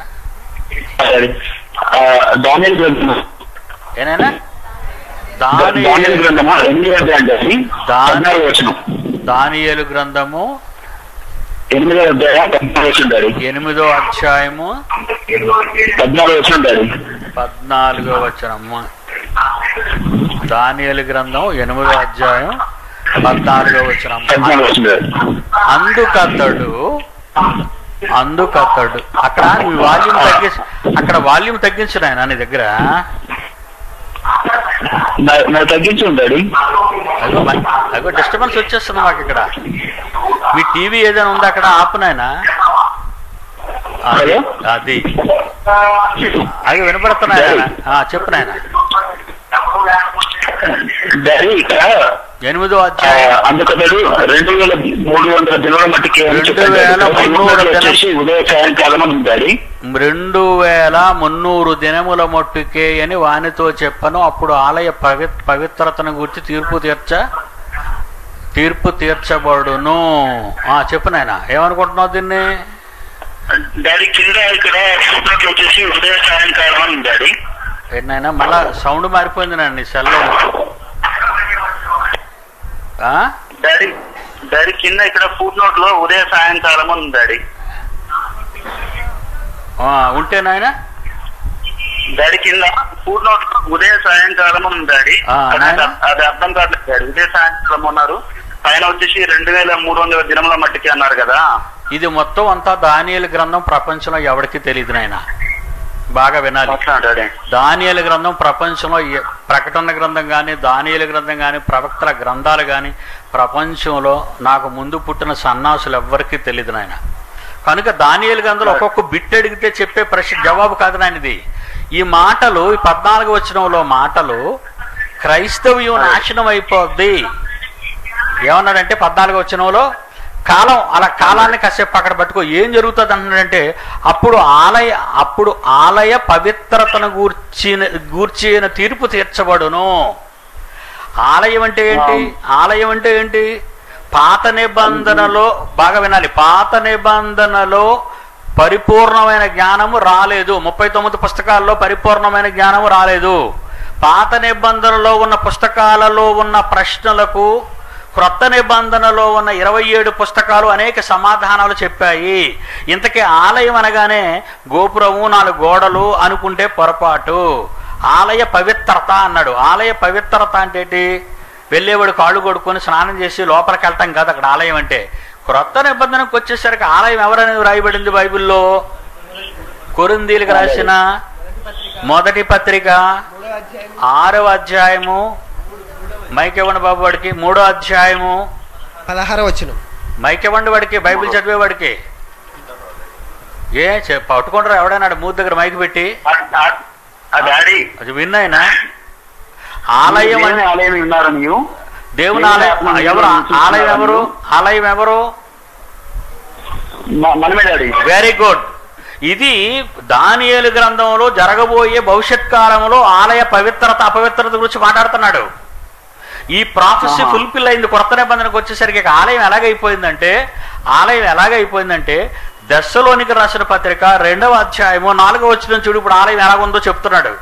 డానియల్ గ్రంథం
ఏనాయనా
డానియల్
దాని
గ్రంథమా ఎనిమిది అధ్యాయం డాడీ పద్నాలుగు వచనం
దానియేలు గ్రంథము
ఎనిమిదో అధ్యాయం పద్నాలుగు వచనం డాడీ
ఎనిమిదో అధ్యాయము
పద్నాలుగు వచనం డాడీ
పద్నాలుగో వచనము దానియేలు గ్రంథం ఎనిమిదో అధ్యాయం పద్నాలుగో వచనం
పద్నాలుగు వచనం డాడీ
అందుకతడు అందుకతడు అక్కడ నీ వాల్యూమ్ తగ్గించి అక్కడ వాల్యూమ్ తగ్గించు నాయన నీ దగ్గర
నా- నా తగ్గించి ఉంటాడు
అదిగో మ- అదిగో డిస్టర్బెన్స్ వచ్చేస్తుంది మాకు ఇక్కడ మీ టీవీ ఏదైనా ఉందా అక్కడ ఆపు నాయనా అది అది అది వినపడుతున్నాయా ఆ, చెప్పు నాయన
డాడీ ఇక్కడ
ఎనిమిదో
ఆ,
అధ్యాయం
అందుకతడు రెండు వేల మూడు వందల దినాల మట్టికి అని
రెండు
చెప్పాడు.
వేల మూడు వందల
వచ్చేసి ఉదయ సాయంకాలం అని ఉంది డాడీ
రెండు వేల మున్నూరు దినముల మట్టుకే అని వానితో చెప్పను అప్పుడు ఆలయ పవి పవిత్రతను గురించి తీర్పు తీర్చ తీర్పు తీర్చబడును ఆ చెప్పు నాయన ఏమనుకుంటున్నావు దీన్ని
డాడీ కింద ఇక్కడ సూపర్ వచ్చేసి ఉదయ సాయంకాలం అని ఉంది డాడీ
ఏంటైనా మళ్ళా సౌండ్ మారిపోయింది నండి సెల్
డాడీ డాడీ కింద ఇక్కడ ఫుడ్ నోట్ లో ఉదయ సాయంకాలం అని ఉంది డాడీ
ఉంటే నాయన
డాడీ కింద ఫుడ్ నోట్ లో ఉదయ సాయంకాలం అని ఉంది డాడీ
ఆ,
అది
నాయనా.
అది అర్థం కావట్లేదు డాడీ ఉదయ సాయంకాలం ఉన్నారు పైన వచ్చేసి రెండు వేల మూడు వందల దినముల మట్టికి అన్నారు కదా
ఇది మొత్తం అంతా దానియలు గ్రంథం ప్రపంచంలో ఎవరికి తెలియదు నాయన బాగా వినాలి
అట్లా డాడీ
దానియల గ్రంథం ప్రపంచంలో ఏ- ప్రకటన గ్రంథం కానీ దానియల గ్రంథం కానీ ప్రవక్తల గ్రంథాలు కానీ ప్రపంచంలో నాకు ముందు పుట్టిన సన్నాసులు ఎవ్వరికీ తెలియదు నాయన కనుక దానియల గ్రంథంలో ఒక్కొక్క బిట్ అడిగితే చెప్పే ప్రశ్న జవాబు కాదు నాయనది ఈ మాటలు ఈ పద్నాలుగు వచనంలో మాటలు క్రైస్తవ్యం నాశనం అయిపోద్ది ఏమన్నాడంటే పద్నాలుగు వచనంలో కాలం అలా కాలాన్ని కాసేపు అక్కడ పట్టుకో ఏం జరుగుతుంది అంటున్నాడంటే అప్పుడు ఆలయ అప్పుడు ఆలయ పవిత్రతను గూర్చిన గూర్చిన తీర్పు తీర్చబడును ఆలయం అంటే ఏంటి ఆలయం అంటే ఏంటి పాత నిబంధనలో బాగా వినాలి పాత నిబంధనలో పరిపూర్ణమైన జ్ఞానము రాలేదు ముప్పై తొమ్మిది పుస్తకాల్లో పరిపూర్ణమైన జ్ఞానము రాలేదు పాత నిబంధనలో ఉన్న పుస్తకాలలో ఉన్న ప్రశ్నలకు క్రొత్త నిబంధనలో ఉన్న ఇరవై ఏడు పుస్తకాలు అనేక సమాధానాలు చెప్పాయి ఇంతకీ ఆలయం అనగానే గోపురము నాలుగు గోడలు అనుకుంటే పొరపాటు ఆలయ పవిత్రత అన్నాడు ఆలయ పవిత్రత అంటే ఏంటి వెళ్ళేవాడు కాళ్ళు కొడుకొని స్నానం చేసి లోపలికి వెళ్తాం కాదు అక్కడ ఆలయం అంటే క్రొత్త నిబంధనకు వచ్చేసరికి ఆలయం ఎవరనేది రాయబడింది బైబిల్లో కొరిందీలకు రాసిన మొదటి పత్రిక ఆరవ అధ్యాయము మైకెవ్వండి బాబు వాడికి మూడో అధ్యాయము
పదహార వచ్చిన
మైకెవ్వండి వాడికి బైబిల్ చదివేవాడికి ఏ చె- పట్టుకుంటారా ఎవడైనా మూడు దగ్గర మైక్ పెట్టి
ఆ డాడీ
అది విన్నాయినా ఆలయం
దేవుని
అని
ఆలయం విన్నారా నీవు
దేవుని ఆలయం ఎవరు ఆలయం ఎవరు ఆలయం ఎవరు
మ- మనమే డాడీ
వెరీ గుడ్ ఇది దానియేలు గ్రంథంలో జరగబోయే భవిష్యత్ కాలంలో ఆలయ పవిత్రత అపవిత్రత గురించి మాట్లాడుతున్నాడు ఈ ప్రాఫెసీ
ఆహా.
ఫుల్ఫిల్ అయింది కొత్త నిబంధనకు వచ్చేసరికి ఇక ఆలయం ఎలాగైపోయిందంటే ఆలయం ఎలాగైపోయిందంటే దశలోనికి రాసిన పత్రిక రెండవ అధ్యాయము నాలుగవ వచ్చిన చూడు ఇప్పుడు ఆలయం ఎలాగుందో చెప్తున్నాడు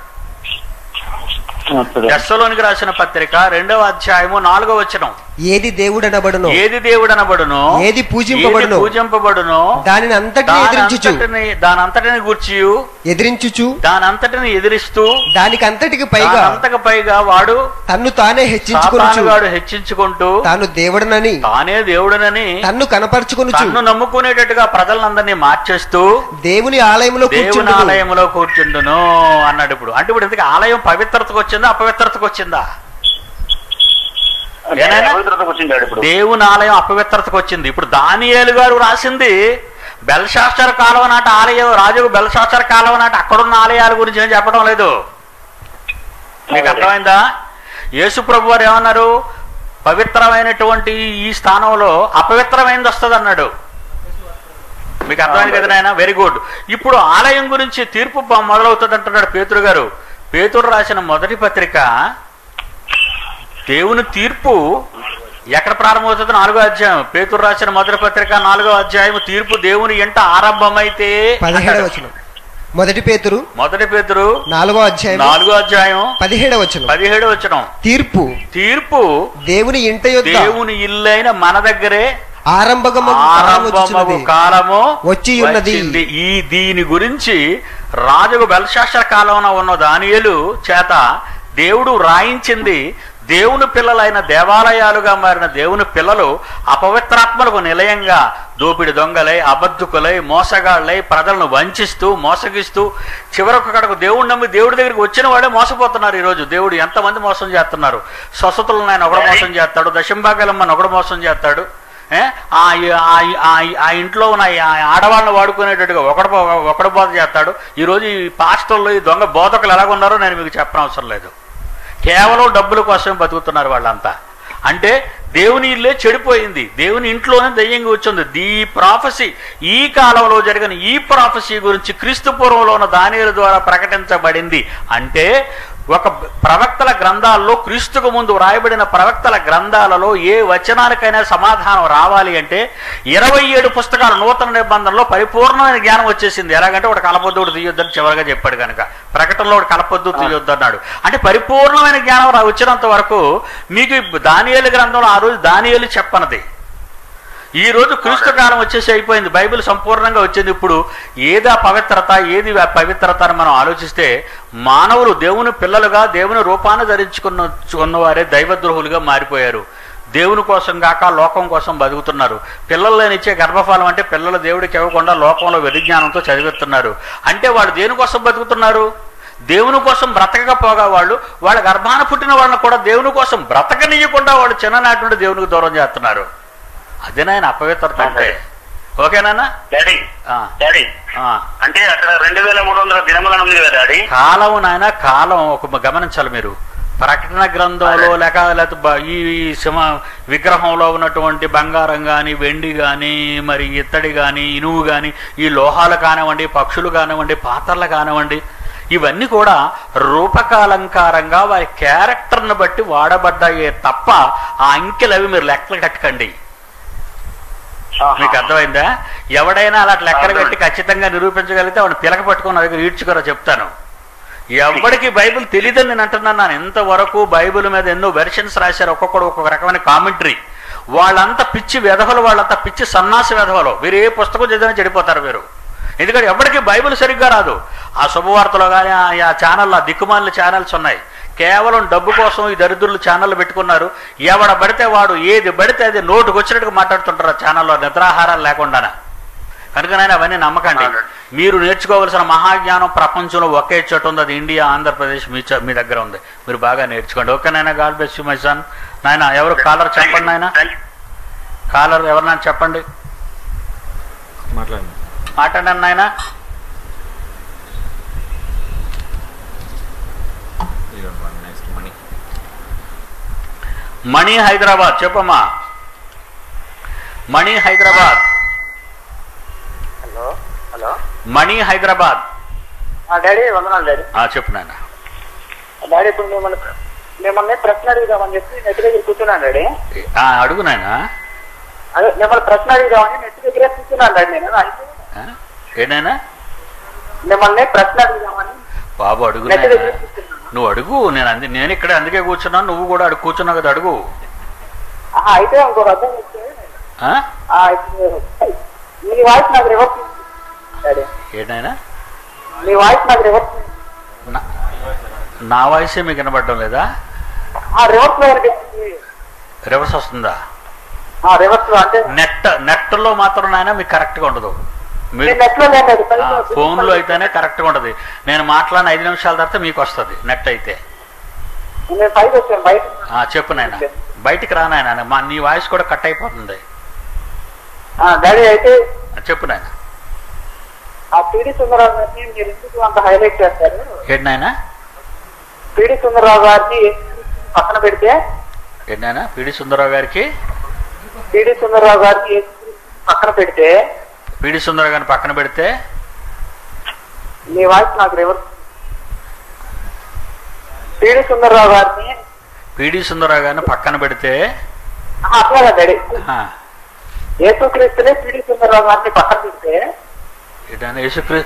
దశలోనికి రాసిన పత్రిక రెండవ అధ్యాయము నాలుగవ వచనం
ఏది దేవుడనబడును
ఏది దేవుడు అనబడును
ఏది పూజింపబడును?
ఏది పూజింపబడును
దానిని అంతటిని ఎదిరించుచు
దానంతటిని దానంతటిని గూర్చి
ఎదిరించుచు
దానంతటిని ఎదిరిస్తూ
దానికి అంతటికి పైగా
అంతకు పైగా వాడు
తన్ను తానే హెచ్చించుకొనుచు
సాతానుగాడు హెచ్చించుకుంటూ
తాను దేవుడనని
తానే దేవుడనని
తన్ను కనపరుచుకొనుచు
తన్ను నమ్ముకునేటట్టుగా ప్రజలందరినీ మార్చేస్తూ
దేవుని ఆలయంలో
దేవుని
కూర్చుండును
ఆలయంలో కూర్చుండును అన్నాడు ఇప్పుడు అంటే ఇప్పుడు ఇంతకీ ఆలయం పవిత్రతకు వచ్చిందా అపవిత్రతకు వచ్చిందా ఏనాయనా?
పవిత్రతకు వచ్చింది డాడీ ఇప్పుడు
దేవుని ఆలయం అపవిత్రతకు వచ్చింది ఇప్పుడు దానియేలు గారు రాసింది బెల్శాస్టర్ కాలువ నాటి ఆలయం రాజు బెల్శాస్టర్ కాలువ నాటి అక్కడున్న ఆలయాల గురించి ఏం చెప్పడం లేదు మీకు అర్థమైందా యేసు ప్రభు వారు ఏమన్నారు పవిత్రమైనటువంటి ఈ స్థానంలో అపవిత్రమైనది వస్తుంది అన్నాడు మీకు అర్థమైంది కదా నాయన వెరీ గుడ్ ఇప్పుడు ఆలయం గురించి తీర్పు బ- మొదలవుతుంది అంటున్నాడు పేతురు గారు పేతురు రాసిన మొదటి పత్రిక దేవుని తీర్పు ఎక్కడ ప్రారంభమవుతుంది నాలుగో అధ్యాయం పేతురు రాసిన మొదటి పత్రిక నాలుగో అధ్యాయం తీర్పు దేవుని ఎంట ఆరంభమైతే
పదిహేడవ
అంటాడు.
వచనం మొదటి పేతురు
మొదటి పేతురు
నాలుగో అధ్యాయం
నాలుగో అధ్యాయం
పదిహేడవ వచనం
పదిహేడు వచనం
తీర్పు
తీర్పు
దేవుని ఇంట యొద్ద
దేవుని ఇల్లైన మన దగ్గరే
ఆరంభగము కాలం
ఆరంభమగు
వచ్చుచున్నది.
కాలము
వచ్చి ఉన్నది.
వచ్చింది. ఈ దీని గురించి రాజుకు బెల్శాస్త్ర కాలంలో ఉన్న దానియేలు చేత దేవుడు రాయించింది దేవుని పిల్లలైన దేవాలయాలుగా మారిన దేవుని పిల్లలు అపవిత్రాత్మలకు నిలయంగా దోపిడి దొంగలై అబద్ధుకులై మోసగాళ్ళై ప్రజలను వంచిస్తూ మోసగిస్తూ చివరకు అక్కడకు దేవుడు నమ్మి దేవుడి దగ్గరికి వచ్చిన వాళ్ళే మోసపోతున్నారు ఈరోజు దేవుడు ఎంతమంది మోసం చేస్తున్నారు స్వస్థతలను ఆయన ఒకడు మోసం చేస్తాడు దశంభాగాలమ్మని ఒకడు మోసం చేస్తాడు ఏ? ఆ ఆ- ఆ- ఆ ఇంట్లో ఉన్న ఆ ఆడవాళ్ళని వాడుకునేటట్టుగా ఒకడు పో- ఒకడు బోధ చేస్తాడు ఈరోజు ఈ పాస్టర్లు ఈ దొంగ బోధకులు ఎలాగున్నారో నేను మీకు చెప్పనవసరం లేదు కేవలం డబ్బుల కోసం బతుకుతున్నారు వాళ్ళంతా అంటే దేవుని ఇల్లే చెడిపోయింది దేవుని ఇంట్లోనే దయ్యంగా వచ్చింది ఈ ప్రాఫసీ ఈ కాలంలో జరిగిన ఈ ప్రాఫసీ గురించి క్రీస్తు పూర్వంలో ఉన్న దానిల ద్వారా ప్రకటించబడింది అంటే ఒక ప్రవక్తల గ్రంథాల్లో క్రీస్తుకు ముందు వ్రాయబడిన ప్రవక్తల గ్రంథాలలో ఏ వచనానికైనా సమాధానం రావాలి అంటే ఇరవై ఏడు పుస్తకాల నూతన నిబంధనలో పరిపూర్ణమైన జ్ఞానం వచ్చేసింది ఎలాగంటే ఒకటి కలపొద్దు ఒకటి తీయొద్దని చివరిగా చెప్పాడు కనుక ప్రకటనలో ఒకటి కలపొద్దు తీయొద్దు అన్నాడు అంటే పరిపూర్ణమైన జ్ఞానం రా- వచ్చినంత వరకు మీకు దానియేలు గ్రంథంలో ఆ రోజు దానియేలు చెప్పనది ఈ రోజు క్రీస్తు కాలం వచ్చేసి అయిపోయింది బైబిల్ సంపూర్ణంగా వచ్చింది ఇప్పుడు ఏదా పవిత్రత ఏది ఆ పవిత్రత అని మనం ఆలోచిస్తే మానవులు దేవుని పిల్లలుగా దేవుని రూపాన్ని ధరించుకున్న ఉన్నవారే దైవద్రోహులుగా మారిపోయారు దేవుని కోసం కాక లోకం కోసం బతుకుతున్నారు పిల్లలు ఇచ్చే గర్భఫలం అంటే పిల్లలు దేవుడికి ఇవ్వకుండా లోకంలో విధిజ్ఞానంతో చదివిస్తున్నారు అంటే వాళ్ళు దేనికోసం బతుకుతున్నారు దేవుని కోసం బ్రతకకపోగా వాళ్ళు వాళ్ళ గర్భాన పుట్టిన వాళ్ళని కూడా దేవుని కోసం బ్రతకనీయకుండా వాళ్ళు చిన్ననాటి నుండి దేవునికి దూరం చేస్తున్నారు అదే నాయన అపవిత్రత అంటే ఓకేనా
డాడీ
ఆ,
డాడీ
ఆ.
అంటే అక్కడ రెండు వేల మూడు వందల దినములను ఉంది కదా డాడీ
కాలం నాయన కాలం ఒక గమనించాలి మీరు ప్రకటన గ్రంథంలో లేక లేకపోతే బ- ఈ ఈ సింహ విగ్రహంలో ఉన్నటువంటి బంగారం కానీ వెండి కానీ మరి ఇత్తడి కానీ ఇనుము కానీ ఈ లోహాలు కానివ్వండి పక్షులు కానివ్వండి పాత్రలు కానివ్వండి ఇవన్నీ కూడా రూపకాలంకారంగా వారి క్యారెక్టర్ని బట్టి వాడబడ్డాయే తప్ప ఆ అంకెలు అవి మీరు లెక్కలు కట్టకండి మీకు అర్థమైందా ఎవడైనా అలా లెక్కలు కట్టి ఖచ్చితంగా నిరూపించగలిగితే వాడిని పిలక పట్టుకొని నా దగ్గర ఈడ్చుకోరా చెప్తాను ఎవరికి బైబిల్ తెలియదని నేను అంటున్నాను నేను ఇంతవరకు బైబిల్ మీద ఎన్నో వెర్షన్స్ రాశారు ఒక్కొక్కడు ఒక్కొక్క రకమైన కామెంటరీ వాళ్ళంతా పిచ్చి వెధవలు వాళ్ళంతా పిచ్చి సన్నాసి వెధవలు మీరు ఏ పుస్తకం చదివినా చెడిపోతారు మీరు ఎందుకంటే ఎవరికి బైబిల్ సరిగ్గా రాదు ఆ శుభవార్తలో కానీ ఆ ఛానల్ ఆ దిక్కుమాలిన ఛానల్స్ ఉన్నాయి కేవలం డబ్బు కోసం ఈ దరిద్రులు ఛానళ్ళు పెట్టుకున్నారు ఎవడ పడితే వాడు ఏది పడితే అది నోటుకు వచ్చినట్టుగా మాట్లాడుతుంటారు ఆ ఛానల్లో నిద్రాహారాలు లేకుండానే కనుకనైనా అవన్నీ నమ్మకండి మీరు నేర్చుకోవాల్సిన మహాజ్ఞానం ప్రపంచంలో ఒకే చోట ఉంది అది ఇండియా ఆంధ్రప్రదేశ్ మీ చ- మీ దగ్గర ఉంది మీరు బాగా నేర్చుకోండి ఓకేనైనా God bless you my son నాయన ఎవరు కాలర్ చెప్పండి నాయన కాలర్ ఎవరినైనా చెప్పండి
మాట్లాడండి
మాట్లాడండి నాయన
నెక్స్ట్ మనీ
మణి హైదరాబాద్ చెప్పమ్మా Mani Hyderabad
hello hello
Mani Hyderabad
daddy వందనాలు డాడీ
ఆ, చెప్పు నాయన
డాడీ ఇప్పుడు మిమ్మల్ని మిమ్మల్ని ప్రశ్న అడుగుదామని చెప్పి నెట్ దగ్గర కూర్చున్నాను డాడీ
ఆ, అడుగు నాయన
అదే మిమ్మల్ని ప్రశ్న అడుగుదామని నెట్ దగ్గర కూర్చున్నాను డాడీ నేను అయితే
ఆ? ఏంటైనా
మిమ్మల్ని ప్రశ్న అడుగుదామని
బాబు అడుగు
నెట్
నాయనా.
దగ్గర కూర్చున్నాను
నువ్వు అడుగు నేను అంది నేను ఇక్కడ అందుకే కూర్చున్నాను నువ్వు కూడా అడుగు కూర్చున్నావు కదా అడుగు
ఆహా, అయితే ఇంకో అర్థం వస్తే
ఆ?
ఆ, ఇప్పుడు మీ వాయిస్ నాకు రివర్స్ డాడీ
ఏంటైనా
మీ వాయిస్ నాకు రివర్స్
నా- నా వాయిసే మీకు వినపడడం లేదా
ఆ రివర్స్ లో అనిపిస్తుంది
రివర్స్ వస్తుందా
ఆ రివర్స్ లో అంటే
నెట్ నెట్లో మాత్రం నాయన మీకు కరెక్ట్గా ఉండదు మీరు
నేను నెట్ లో లేదు
ఆ, ఫోన్లో అయితేనే కరెక్ట్గా ఉంటుంది నేను మాట్లాడిన ఐదు నిమిషాల తర్వాత మీకు వస్తుంది నెట్ అయితే
నేను పైకి వచ్చాను బయట
ఆ, చెప్పు నాయన బయటికి రా నాయన మా నీ వాయిస్ కూడా కట్ అయిపోతుంది
ఆ, డాడీ అయితే
ఆ, చెప్పు నాయన
ఆ పిడి సుందరరావు గారిని మీరు ఎందుకు అంత హైలైట్ చేస్తారు
ఏంటి నాయన
పిడి సుందరరావు గారిని పక్కన పెడితే
ఏంటి నాయన పిడి సుందరరావు గారికి
పిడి సుందరరావు గారిని పక్కన పెడితే
పిడి సుందరరావు గారిని పక్కన పెడితే
మీ వాయిస్ నాకు రివర్స్ పిడి సుందరరావు గారిని
పిడి సుందరరావు గారిని పక్కన పెడితే
ఆహా, అట్లా కాదు డాడీ
ఆ,
యేసుక్రీస్తుని పిడి సుందరరావు గారిని పక్కన పెడితే
ఏంటన్నా యేసుక్రీ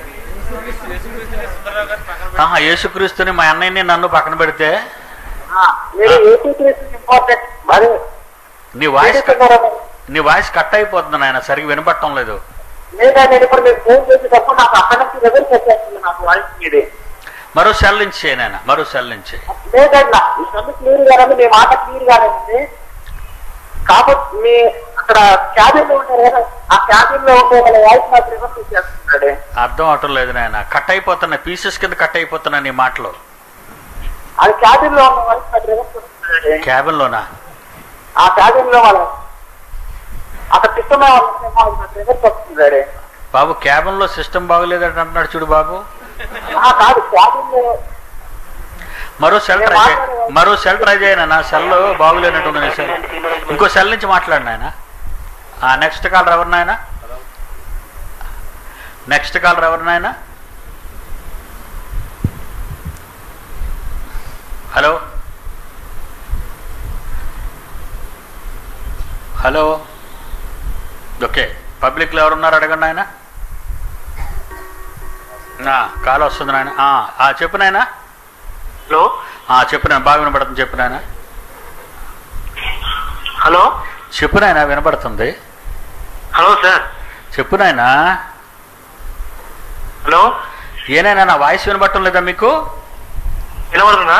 ఆహా, యేసుక్రీస్తుని మా అన్నయ్యని నన్ను పక్కన పెడితే
ఆ, మీరు యేసుక్రీస్తుని ఇంపార్టెంట్ మరి
నీ
పిడి
వాయిస్ కట్-
సుందరరావు గారు-
నీ వాయిస్ కట్ అయిపోతుంది నాయన సరిగ్గా వినపడటం లేదు
లేదా నేను ఇప్పుడు మీకు ఫోన్ చేసేటప్పుడు నాకు అక్కడ నుంచి రివర్స్ వచ్చేస్తుంది నాకు వాయిస్ మీది
మరో సెల్ నుంచి చేయి నాయన మరో సెల్ నుంచి
లేదన్నా ఈ సందు క్లియర్ గానే మీ మాట క్లియర్ గానే కాకపోతే మీ అక్కడ క్యాబిన్ లో ఉంటారు కదా ఆ క్యాబిన్ లో ఉండే వాళ్ళ వాయిస్ మాత్రం రివర్స్ చేస్తున్నాడు
అర్థం అవటం లేదు నాయన కట్ అయిపోతున్నాయి పీసెస్ కింద కట్ అయిపోతున్నాయి నీ మాటలు
అది క్యాబిన్ లో ఉన్న వాయిస్ మాత్రం రివర్స్ వస్తున్నాడు
క్యాబిన్లోనా
ఆ క్యాబిన్ లో వాళ్ళ అక్కడ సిస్టమ్ మాత్రం రివర్స్ వస్తున్నాడు
బాబు క్యాబిన్లో సిస్టమ్ బాగోలేదంటే అంటున్నాడు చూడు బాబు
ఆ కాదు క్యాబిన్ లో
మరో సెల్ ట్రై చేయ మరో సెల్ ట్రై చేయను నా సెల్ బాగులేనట్టుంది నీ సెల్ ఇంకో సెల్ నుంచి మాట్లాడు నాయన నెక్స్ట్ కాల్ ఎవరు నాయన నెక్స్ట్ కాల్ ఎవరు నాయన హలో హలో ఓకే పబ్లిక్లో ఎవరున్నారు అడగండి ఆయన కాల్ వస్తుంది నాయన ఆ, ఆ, చెప్పు నాయన
హలో
ఆ, చెప్పు నాయన బాగా వినపడుతుంది చెప్పు నాయన
హలో
చెప్పు నాయన వినపడుతుంది
హలో సార్
చెప్పు నాయన
హలో
ఏనైనా నా వాయిస్ వినపడటం లేదా మీకు
వినబడుతుందా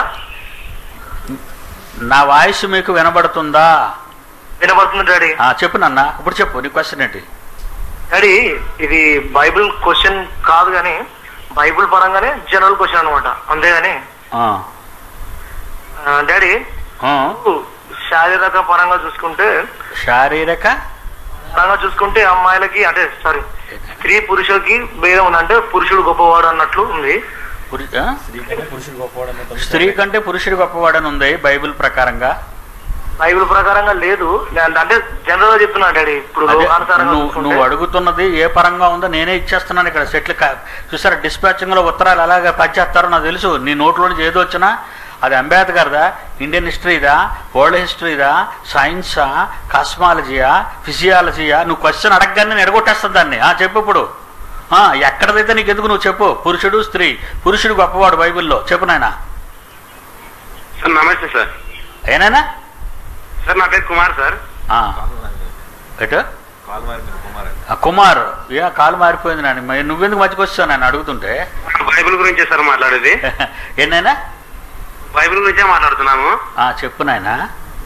నా వాయిస్ మీకు వినబడుతుందా
వినబడుతుంది డాడీ
ఆ, చెప్పు నాన్న ఇప్పుడు చెప్పు నీ క్వశ్చన్ ఏంటి
డాడీ ఇది బైబిల్ క్వశ్చన్ కాదు కానీ బైబిల్ పరంగానే జనరల్ క్వశ్చన్ అనమాట అంతేగాని
ఆ,
ఆ, డాడీ
ఆ,
శారీరక పరంగా చూసుకుంటే
శారీరక
పరంగా చూసుకుంటే అమ్మాయిలకి అంటే సారీ స్త్రీ పురుషులకి భేదం ఉంది అంటే పురుషుడు గొప్పవాడు అన్నట్లు ఉంది
పురు- ఆ?
స్త్రీ కంటే పురుషుడు గొప్పవాడు అనే తొమ్మిది
స్త్రీ కంటే పురుషుడు గొప్పవాడని ఉంది బైబిల్ ప్రకారంగా
బైబిల్ ప్రకారంగా లేదు నేను అంటే జనరల్ గా చెప్తున్నా డాడీ ఇప్పుడు
అదే
లోకానుసారంగా
నువ్వు
చూసుకుంటే
నువ్వు అడుగుతున్నది ఏ పరంగా ఉందో నేనే ఇచ్చేస్తున్నాను ఇక్కడ సెట్లు కా- చూసారా డిస్పాచింగ్ లో ఉత్తరాలు అలాగే పనిచేస్తారో నాకు తెలుసు నీ నోట్లో నుంచి ఏదో వచ్చినా అది అంబేద్కర్దా ఇండియన్ హిస్టరీదా వరల్డ్ హిస్టరీదా సైన్సా కాస్మాలజీయా ఫిజియాలజీయా నువ్వు క్వశ్చన్ అడగగానే నేను ఎడగొట్టేస్తాను దాన్ని ఆ చెప్పు ఇప్పుడు ఆ, ఎక్కడదైతే నీకు ఎందుకు నువ్వు చెప్పు పురుషుడు స్త్రీ పురుషుడు గొప్పవాడు బైబిల్లో చెప్పు నాయన
సార్ నమస్తే సార్
ఏనాయనా
సార్ నా పేరు కుమార్ సార్
ఆ,
కాలు మారిపోయింది.
ఎటు
కాలు మారిపోయింది కుమార్ అని.
ఆ, కుమార్ ఏ కాలు మారిపోయింది నాన్న మరి నువ్వెందుకు మధ్యకి వచ్చావు నన్ను అడుగుతుంటే
బైబిల్ గురించే సార్ మాట్లాడేది
ఏనాయనా
బైబిల్ గురించే మాట్లాడుతున్నాము
ఆ, చెప్పు నాయనా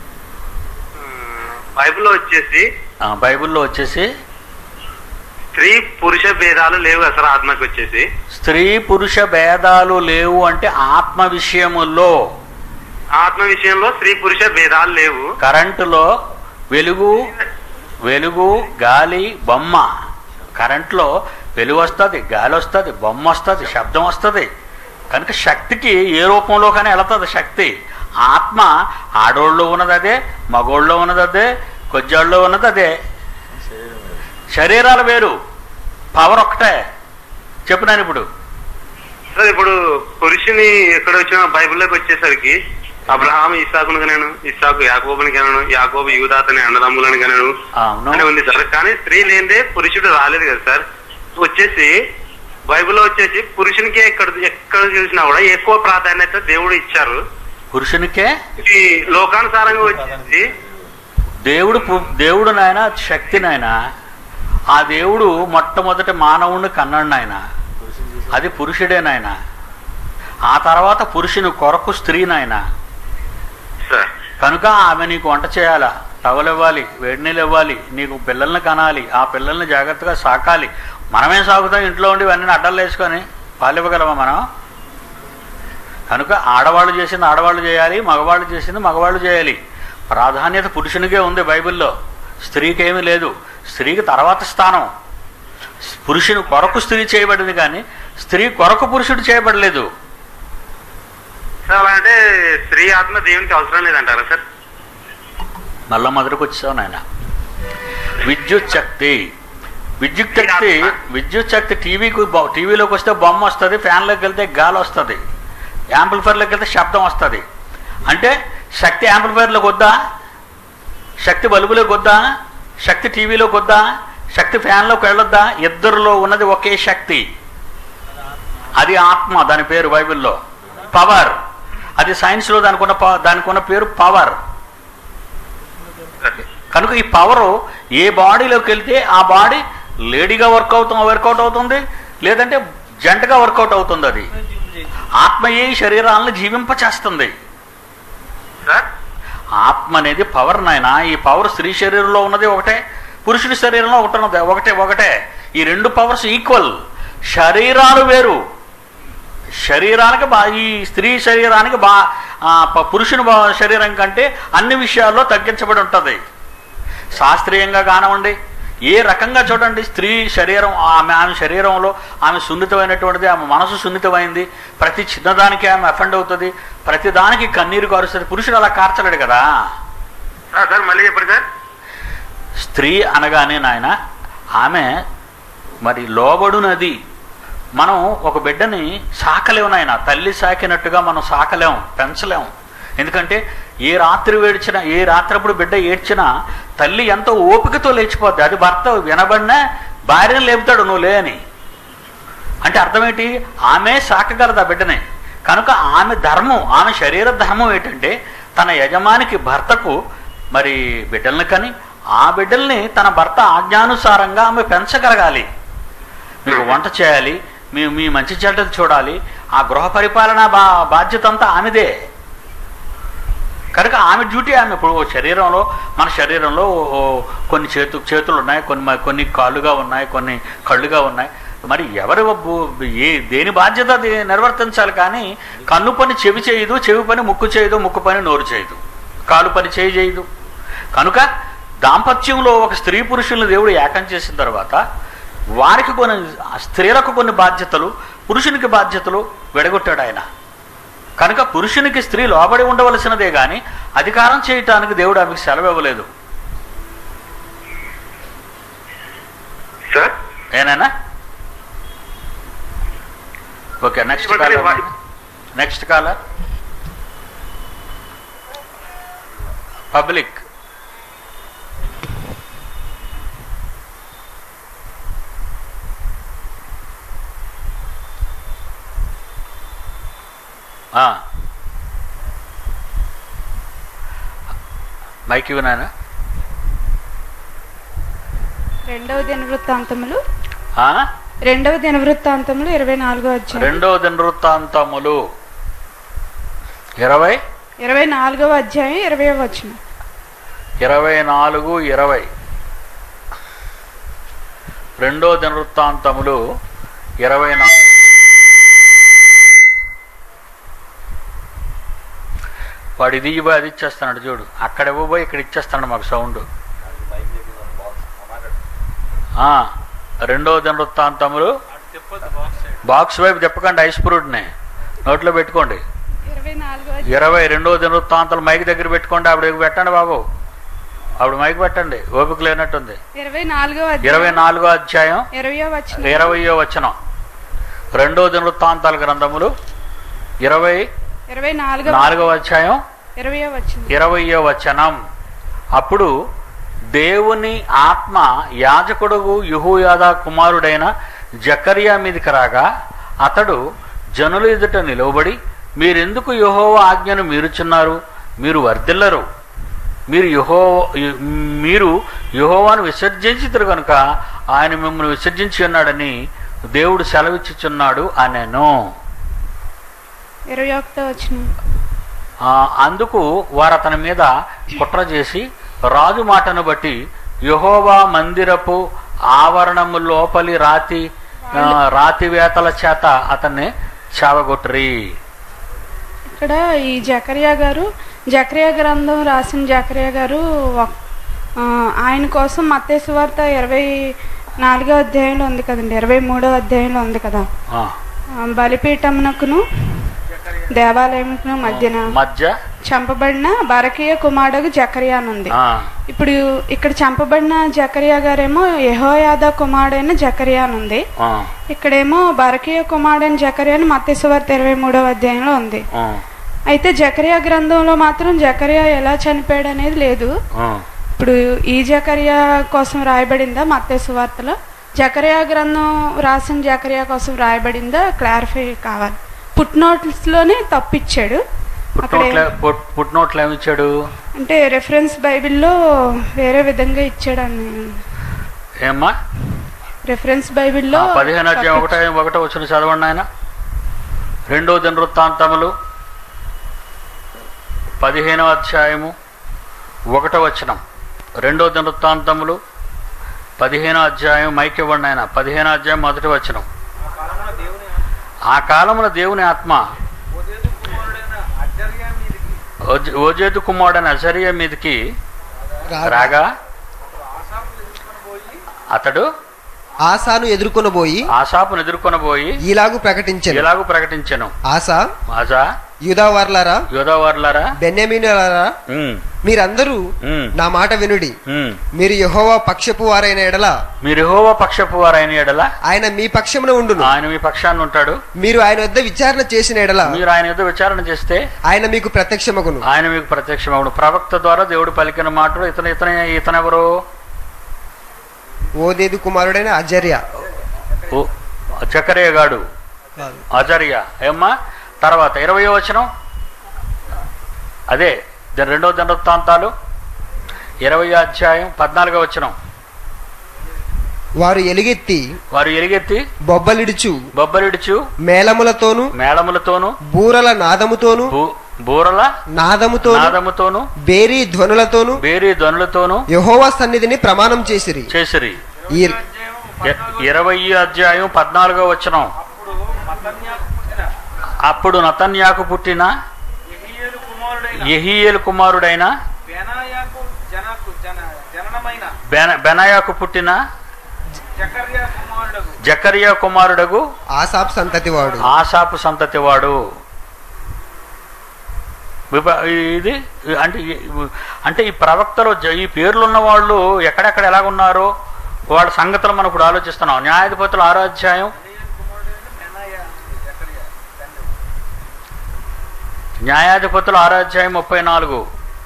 బైబిల్లో వచ్చేసి
ఆ, బైబిల్లో వచ్చేసి
స్త్రీ పురుష భేదాలు లేవు కదా సార్ ఆత్మకి వచ్చేసి
స్త్రీ పురుష భేదాలు లేవు అంటే ఆత్మ విషయముల్లో
ఆత్మ విషయంలో స్త్రీ పురుష భేదాలు లేవు
కరెంటులో వెలుగు వెలుగు గాలి బొమ్మ కరెంట్లో వెలుగు వస్తుంది గాలి వస్తుంది బొమ్మ వస్తుంది శబ్దం వస్తుంది కనుక శక్తికి ఏ రూపంలోకైనా వెళుతుంది శక్తి ఆత్మ ఆడోళ్ళలో ఉన్నది అదే మగోళ్ళలో ఉన్నది అదే కొజ్జాళ్ళలో ఉన్నది అదే శరీరాలు వేరు పవర్ ఒక్కటే చెప్పు నేను ఇప్పుడు
సార్ ఇప్పుడు పురుషుని ఎక్కడ వచ్చిన బైబిల్లోకి వచ్చేసరికి అబ్రహాం ఇస్సాకును కనాను ఇస్సాకు యాకోబుని కనాను యాకోబు యూదాతని అన్నదమ్ములని కనాను
అవును
అని ఉంది సార్ కానీ స్త్రీ లేనిదే పురుషుడు రాలేదు కదా సార్ వచ్చేసి బైబిల్లో వచ్చేసి పురుషునికి ఎక్కడ ఎక్కడ చూసినా కూడా ఎక్కువ ప్రాధాన్యత దేవుడు ఇచ్చారు
పురుషునికే
ఇది లోకానుసారంగా వచ్చేసి
దేవుడు పు- దేవుడు నాయన శక్తి నాయన ఆ దేవుడు మొట్టమొదటి మానవుణ్ణి కన్నాడు నాయన అది పురుషుడే నాయన ఆ తర్వాత పురుషుని కొరకు స్త్రీ నాయన
సార్
కనుక ఆమె నీకు వంట చేయాలా టవల్ ఇవ్వాలి వేడి నీళ్ళు ఇవ్వాలి నీకు పిల్లల్ని కనాలి ఆ పిల్లల్ని జాగ్రత్తగా సాకాలి మనమే సాగుతాం ఇంట్లో ఉండి ఇవన్నీ అడ్డలు వేసుకొని పాలు ఇవ్వగలమా మనం కనుక ఆడవాళ్ళు చేసింది ఆడవాళ్ళు చేయాలి మగవాళ్ళు చేసింది మగవాళ్ళు చేయాలి ప్రాధాన్యత పురుషునికే ఉంది బైబిల్లో స్త్రీకి ఏమీ లేదు స్త్రీకి తర్వాత స్థానం పురుషుని కొరకు స్త్రీ చేయబడింది కానీ స్త్రీ కొరకు పురుషుడు చేయబడలేదు
సార్ అలా అంటే స్త్రీ ఆత్మ దేవునికి అవసరం లేదంటారా సార్
మళ్ళా మొదటికి వచ్చావు నాయన విద్యుత్ శక్తి విద్యుత్ శక్తి విద్యుత్ శక్తి టీవీకి బొ- టీవీలోకి వస్తే బొమ్మ వస్తుంది ఫ్యాన్లోకి వెళ్తే గాలి వస్తుంది యాంప్లిఫైర్లోకి వెళ్తే శబ్దం వస్తుంది అంటే శక్తి యాంప్లిఫైర్లోకి వద్దా శక్తి బల్బులోకి వద్దా శక్తి టీవీలోకి వద్దా శక్తి ఫ్యాన్లోకి వెళ్ళొద్దా ఇద్దరిలో ఉన్నది ఒకే శక్తి అది ఆత్మ దాని పేరు బైబిల్లో పవర్ అది సైన్స్లో దానికి ఉన్న ప- దానికి ఉన్న పేరు పవర్ కనుక ఈ పవర్ ఏ బాడీలోకి వెళ్తే ఆ బాడీ లేడీగా వర్క్ అవుతాం వర్కౌట్ అవుతుంది లేదంటే జంటగా వర్కౌట్ అవుతుంది అది ఆత్మయే ఈ శరీరాలను జీవింపచేస్తుంది
సార్
ఆత్మ అనేది పవర్ నాయన ఈ పవర్ స్త్రీ శరీరంలో ఉన్నది ఒకటే పురుషుడి శరీరంలో ఒకటి ఉన్నది ఒకటే ఒకటే ఈ రెండు పవర్స్ ఈక్వల్ శరీరాలు వేరు శరీరానికి బా ఈ స్త్రీ శరీరానికి బా ఆ, ప- పురుషుని బా- శరీరం కంటే అన్ని విషయాల్లో తగ్గించబడి ఉంటుంది శాస్త్రీయంగా కానివ్వండి ఏ రకంగా చూడండి స్త్రీ శరీరం ఆమె ఆమె శరీరంలో ఆమె సున్నితమైనటువంటిది ఆమె మనసు సున్నితమైంది ప్రతి చిన్నదానికి ఆమె అఫెండ్ అవుతుంది ప్రతి దానికి కన్నీరు కారుస్తుంది పురుషుడు అలా కార్చలేడు కదా
సార్ సార్ మళ్ళీ చెప్పండి సార్
స్త్రీ అనగానే నాయన ఆమె మరి లోబడునది మనం ఒక బిడ్డని సాకలేము నాయన తల్లి సాకినట్టుగా మనం సాకలేం పెంచలేం ఎందుకంటే ఏ రాత్రి వేడిచినా ఏ రాత్రప్పుడు బిడ్డ ఏడ్చినా తల్లి ఎంతో ఓపికతో లేచిపోద్ది అది భర్త వినబడినా భార్యను లేపుతాడు నువ్వు లే అని అంటే అర్థమేంటి ఆమె సాకగలదు ఆ బిడ్డని కనుక ఆమె ధర్మం ఆమె శరీర ధర్మం ఏంటంటే తన యజమానికి భర్తకు మరి బిడ్డల్ని కని ఆ బిడ్డల్ని తన భర్త ఆజ్ఞానుసారంగా ఆమె పెంచగలగాలి మీకు వంట చేయాలి మీ మీ మంచి చెడ్డలు చూడాలి ఆ గృహ పరిపాలన బా బాధ్యత అంతా ఆమెదే కనుక ఆమె డ్యూటీ ఆమె ఇప్పుడు ఓ శరీరంలో మన శరీరంలో ఓ కొన్ని చేతు చేతులు ఉన్నాయి కొన్ని మ- కొన్ని కాళ్ళుగా ఉన్నాయి కొన్ని కళ్ళుగా ఉన్నాయి మరి ఎవరు బు- ఏ దేని బాధ్యత అది నిర్వర్తించాలి కానీ కన్ను పని చెవి చేయదు చెవి పని ముక్కు చేయదు ముక్కు పని నోరు చేయదు కాలు పని చేయి చేయదు కనుక దాంపత్యంలో ఒక స్త్రీ పురుషుల్ని దేవుడు ఏకం చేసిన తర్వాత వారికి కొన్ని స్త్రీలకు కొన్ని బాధ్యతలు పురుషునికి బాధ్యతలు విడగొట్టాడు ఆయన కనుక పురుషునికి స్త్రీ లోబడి ఉండవలసినదే కానీ అధికారం చేయటానికి దేవుడు ఆమెకు సెలవు ఇవ్వలేదు
సార్
ఏనానా ఓకే నెక్స్ట్
ఇవ్వగలి-
caller next caller public mike ఇవ్వనానా
రెండవ దినవృత్తాంతములు రెండవ దినవృత్తాంతములు ఇరవై నాలుగో అధ్యాయం
రెండో దినవృత్తాంతములు ఇరవై
ఇరవై నాలుగవ అధ్యాయం ఇరవై వచ్చిన
ఇరవై నాలుగు ఇరవై రెండో దినవృత్తాంతములు ఇరవై నాలుగు వాడు ఇది ఇవ్వ అది ఇచ్చేస్తున్నాడు చూడు అక్కడ ఇవ్వబోయి ఇక్కడ ఇచ్చేస్తాడు మాకు సౌండ్ ఆ, రెండో దినవృత్తాంతములు బాక్స్ వైపు చెప్పకండి ఐస్ ఫ్రూట్ని నోట్లో పెట్టుకోండి
ఇరవై నాలుగో
ఇరవై రెండో దినవృత్తాంతాలు మైక్ దగ్గర పెట్టుకోండి ఆవిడ పెట్టండి బాబు ఆవిడ మైక్ పెట్టండి ఓపిక లేనట్టుంది
ఇరవై నాలుగో
ఇరవై నాలుగో అధ్యాయం
ఇరవయో వచ్చిన
ఇరవయో వచనం రెండో దినవృత్తాంతాల గ్రంథములు ఇరవై
ఇరవై నాలుగో
నాలుగవ అధ్యాయం
ఇరవయో వచ్చిన
ఇరవయో వచనం అప్పుడు దేవుని ఆత్మ యాజకుడు యుహోయాద కుమారుడైన జకరియా మీదకి రాగా అతడు జనుల ఎదుట నిలవబడి మీరెందుకు యహోవ ఆజ్ఞను మీరుచున్నారు మీరు వర్ధిల్లరు మీరు యహో మీరు యహోవాను విసర్జించుతారు కనుక ఆయన మిమ్మల్ని విసర్జించి ఉన్నాడని దేవుడు సెలవిచ్చుచున్నాడు అనెను
ఇరవై ఒకటో వచ్చిన
ఆ, అందుకు వారు అతని మీద కుట్ర చేసి రాజు మాటను బట్టి యహోవా మందిరపు ఆవరణము లోపలి రాతి ఆ, రాతి వేతల చేత అతన్ని చావగొట్టరి
ఇక్కడ ఈ జకరియా గారు జకరియా గ్రంథం రాసిన జకరియా గారు ఒక- ఆ, ఆయన కోసం మత్తేసు వార్త ఇరవై నాలుగో అధ్యాయంలో ఉంది కదండి ఇరవై మూడో అధ్యాయంలో ఉంది కదా
ఆ,
ఆ, బలిపీఠమునకును దేవాలయమునకును మధ్యన
మధ్య
చంపబడిన బరకీయ కుమారుడు జకరియా అని ఉంది
ఆ,
ఇప్పుడు ఇక్కడ చంపబడిన జకరియా గారేమో యెహోయాద కుమారుడైన జకరియా అని ఉంది
ఆ,
ఇక్కడేమో బరకీయ కుమారుడైన జకరియా అని మత్తేసు వార్త ఇరవై మూడవ అధ్యాయంలో ఉంది
ఆ,
అయితే జకరియా గ్రంథంలో మాత్రం జకరియా ఎలా చనిపోయాడు అనేది లేదు
ఆ.
ఇప్పుడు ఈ జకరియా కోసం రాయబడిందా మత్తేసు వార్తలో జకరియా గ్రంథం రాసిన జకరియా కోసం రాయబడిందా క్లారిఫై కావాలి పుట్నోట్స్ లోనే తప్పిచ్చాడు అక్కడ
పుట్నోట్లే పుట్- పుట్నోట్లు ఏమి ఇచ్చాడు
అంటే రెఫరెన్స్ బైబిల్లో వేరే విధంగా ఇచ్చాడని
ఏమ్మా
రెఫరెన్స్ బైబిల్లో
ఆ, పదిహేను అధ్యాయం
తప్పించాడు.
ఒకటో ఒకటో వచ్చిన చదవండి ఆయన రెండో దినవృత్తాంతములు పదిహేనవ అధ్యాయము ఒకటో వచనం రెండో దినవృత్తాంతములు పదిహేనో అధ్యాయం మైక్ ఇవ్వండి ఆయన పదిహేనో అధ్యాయం మొదటి వచనం ఆ కాలమున దేవుని ఆత్మ ఓజే- ఓజేదు కుమారుడైన అజరియా మీదకి రాగా అతడు
ఆసాను ఎదుర్కొనబోయి
ఆశాపును ఎదుర్కొనబోయి
ఈలాగు ప్రకటించెను
ఎలాగూ ప్రకటించెను
ఆసా
ఆజా
యూదావార్లారా
యోధావర్లారా
బెన్యమీనులారా
ఉమ్,
మీరందరూ
ఉమ్,
నా మాట వినుడి
ఉమ్.
మీరు యెహోవా పక్షపు వారైన ఎడల
మీరు యెహోవా పక్షపు వారైన ఎడల
ఆయన మీ పక్షమున ఉండును
ఆయన మీ పక్షాన్ని ఉంటాడు
మీరు ఆయన వద్ద విచారణ చేసిన ఎడల
మీరు ఆయన యుద్ధ విచారణ చేస్తే
ఆయన మీకు ప్రత్యక్షమగును
ఆయన మీకు ప్రత్యక్షమవును ప్రవక్త ద్వారా దేవుడు పలికిన మాటలు ఇతను ఇతను ఇతనెవరు
ఓదేదు కుమారుడైన అజర్య
ఓ, చకరియా గాడు అజరియా ఏమ్మా తర్వాత ఇరవయో వచనం అదే ద- రెండో దండవృత్తాంతాలు ఇరవై అధ్యాయం పద్నాలుగో వచనం
వారు ఎలుగెత్తి
వారు ఎలుగెత్తి
బొబ్బలిడుచు
బొబ్బలిడుచు
మేళములతోను
మేళములతోను
బూరల నాదముతోను
బూ- బూరల
నాదముతోను
నాదముతోను
బేరీ ధ్వనులతోను
బేరీ ధ్వనులతోను
యెహోవా సన్నిధిని ప్రమాణం చేసిరి
చేసిరి
ఈ
ఇ- ఇరవై అధ్యాయం పద్నాలుగో వచనం అప్పుడు నతన్యాకు పుట్టిన యెహీయేలు కుమారుడైన
బెనాయాకు జనకు జన జననమైన
బెన- బెనాయాకు పుట్టిన
జకర్యా కుమారుడగు
జకరియా కుమారుడగు
ఆసాప్ సంతతి వాడు
ఆశాపు సంతతివాడు విభ- ఇది అంటే ఈ- అంటే ఈ ప్రవక్తలు జ- ఈ పేర్లు ఉన్న వాళ్ళు ఎక్కడెక్కడ ఎలాగున్నారో వాళ్ళ సంగతులు మనం ఇప్పుడు ఆలోచిస్తున్నాం న్యాయాధిపతుల ఆరో అధ్యాయం న్యాయాధిపతుల ఆరో అధ్యాయం ముప్పై నాలుగు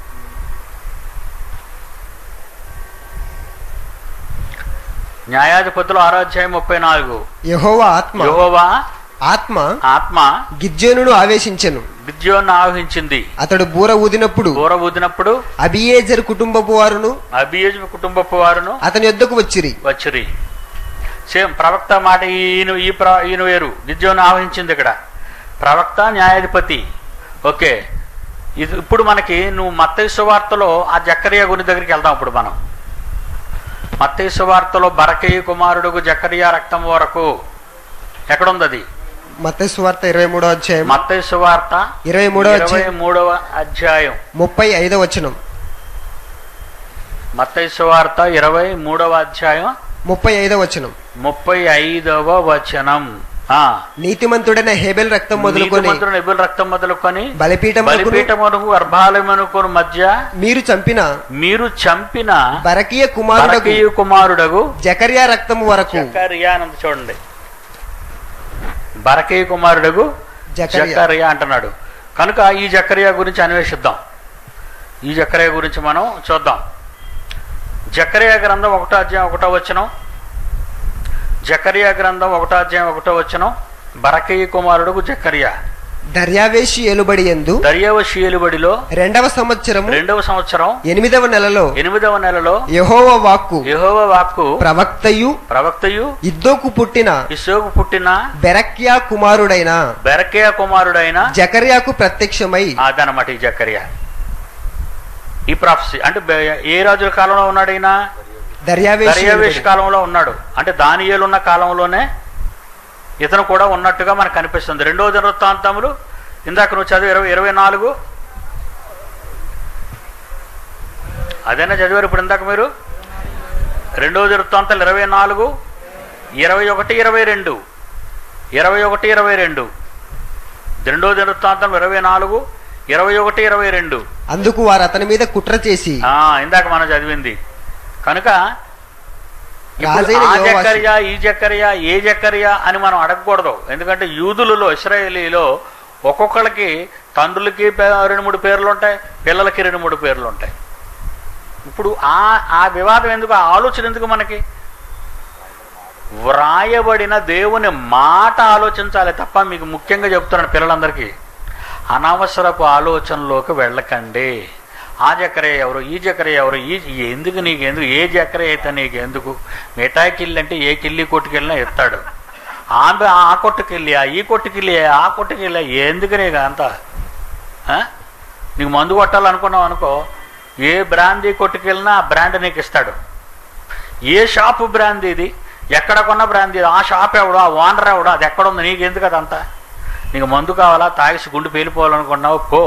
న్యాయాధిపతుల ఆరో అధ్యాయం ముప్పై నాలుగు
యెహోవా ఆత్మ
యెహోవా
ఆత్మ
ఆత్మ
గిద్యోనును ఆవేశించెను
విద్యోన్ని ఆవహించింది
అతడు బూర ఊదినప్పుడు
బూర ఊదినప్పుడు
అబియేజర్ కుటుంబపు వారును
అభియోజ కుటుంబపు వారును
అతని యొద్దకు వచ్చిరి
వచ్చిరి సేమ్ ప్రవక్త మాట ఈయన ఈ ప్ర ఈయన వేరు విద్యోన్ని ఆవహించింది ఇక్కడ ప్రవక్త న్యాయాధిపతి ఓకే ఇది ఇప్పుడు మనకి నువ్వు మత్తయి సువార్తలో ఆ జక్కరియా గురి దగ్గరికి వెళ్దాం ఇప్పుడు మనం మత్తయి సువార్తలో బరకయ్య కుమారుడుకు జక్కరియా రక్తం వరకు ఎక్కడుంది అది
మత్తయి సువార్త ఇరవై మూడో అధ్యాయం
మత్తయి సువార్త
ఇరవై మూడవ
ఇరవై
అధ్యాయం
మూడవ అధ్యాయం
ముప్పై ఐదో వచనం
మత్తయి సువార్త ఇరవై మూడవ అధ్యాయం
ముప్పై ఐదో వచనం
ముప్పై ఐదవ వచనం ఆ
నీతిమంతుడైన హేబెల్ రక్తం మొదలుకొని
నీతిమంతుడు ఎబుల్ రక్తం మొదలుకొని
బలిపీఠం
బలిపీఠమునకు గర్భాలయమునకు మధ్య
మీరు చంపిన
మీరు చంపిన
బరకీయ కుమారుడకు
బరకీయ కుమారుడగు
జకర్యా రక్తము వరకు
జకరియా అని ఉంది చూడండి బరకీయ కుమారుడగు
జకర్యా
జకరియా అంటున్నాడు కనుక ఈ జకరియా గురించి అన్వేషిద్దాం ఈ జకరియా గురించి మనం చూద్దాం జకరియా గ్రంథం ఒకటో అధ్యాయం ఒకటో వచనం జకరియా గ్రంథం ఒకటో అధ్యాయం ఒకటో వచనం బరకయ్య కుమారుడుకు జకరియా
దర్యావేషి ఏలుబడి ఎందు
దర్యావ శీలుబడిలో
రెండవ సంవత్సరము
రెండవ సంవత్సరం
ఎనిమిదవ నెలలో
ఎనిమిదవ నెలలో
యెహోవ వాక్కు
యెహోవ వాక్కు
ప్రవక్తయు
ప్రవక్తయు
ఇద్దోకు పుట్టిన
ఇసోకు పుట్టిన
బెరక్యా కుమారుడైన
బెరకయ కుమారుడైన
జకర్యాకు ప్రత్యక్షమై
అదనమాట ఈ జకరియా ఈ ప్రాఫ్సీ అంటే బె- ఏ రాజుల కాలంలో ఉన్నాడు ఈయన
దర్యావేషి
దర్యావేష్
ఏలుబడి.
కాలంలో ఉన్నాడు అంటే దానియేలు ఉన్న కాలంలోనే ఇతను కూడా ఉన్నట్టుగా మనకు కనిపిస్తుంది రెండవ దినవృత్తాంతములు ఇందాక నువ్వు చదివి ఇరవై ఇరవై నాలుగు అదేనా చదివారు ఇప్పుడు ఇందాక మీరు రెండవ దినవృత్తాంతాలు ఇరవై నాలుగు ఇరవై ఒకటి ఇరవై రెండు ఇరవై ఒకటి ఇరవై రెండు రెండవ దినవృత్తాంతం ఇరవై నాలుగు ఇరవై ఒకటి ఇరవై రెండు
అందుకు వారు అతని మీద కుట్ర చేసి
ఆ, ఇందాక మనం చదివింది కనుక ఇప్పుడు
రాజైన
ఆ
యోవాషు.
జక్కరియా ఈ జక్కరియా ఏ జక్కరియా అని మనం అడగకూడదు ఎందుకంటే యూదులలో ఇస్రాయేలీలో ఒక్కొక్కళ్ళకి తండ్రులకి పే- రెండు మూడు పేర్లు ఉంటాయి పిల్లలకి రెండు మూడు పేర్లు ఉంటాయి ఇప్పుడు ఆ ఆ వివాదం ఎందుకు ఆ ఆలోచన ఎందుకు మనకి వ్రాయబడిన దేవుని మాట ఆలోచించాలి తప్ప మీకు ముఖ్యంగా చెప్తున్నాను పిల్లలందరికీ అనవసరపు ఆలోచనలోకి వెళ్ళకండి ఆ జకరే ఎవరు ఈ జకరే ఎవరు ఈ ఎందుకు నీకు ఎందుకు ఏ జకరే అయితే నీకు ఎందుకు మిఠాయి కిల్లి అంటే ఏ కిల్లి కొట్టుకెళ్ళినా ఎత్తాడు ఆమె ఆ కొట్టుకెళ్ళి ఈ కొట్టుకెళ్ళి ఆ కొట్టుకెళ్ళి ఎందుకనే ఇక అంతా ఆ? నీకు మందు కొట్టాలనుకున్నావు అనుకో ఏ బ్రాందీ కొట్టుకెళ్ళినా ఆ బ్రాండ్ నీకు ఇస్తాడు ఏ షాపు బ్రాందీ ఇది ఎక్కడ కొన్న బ్రాందీ ఇది? ఆ షాప్ ఎవడు ఆ ఓనర్ ఎవడు అది ఎక్కడ ఉంది నీకు ఎందుకు అదంతా నీకు మందు కావాలా తాగేసి గుండు పేలిపోవాలనుకున్నావు పో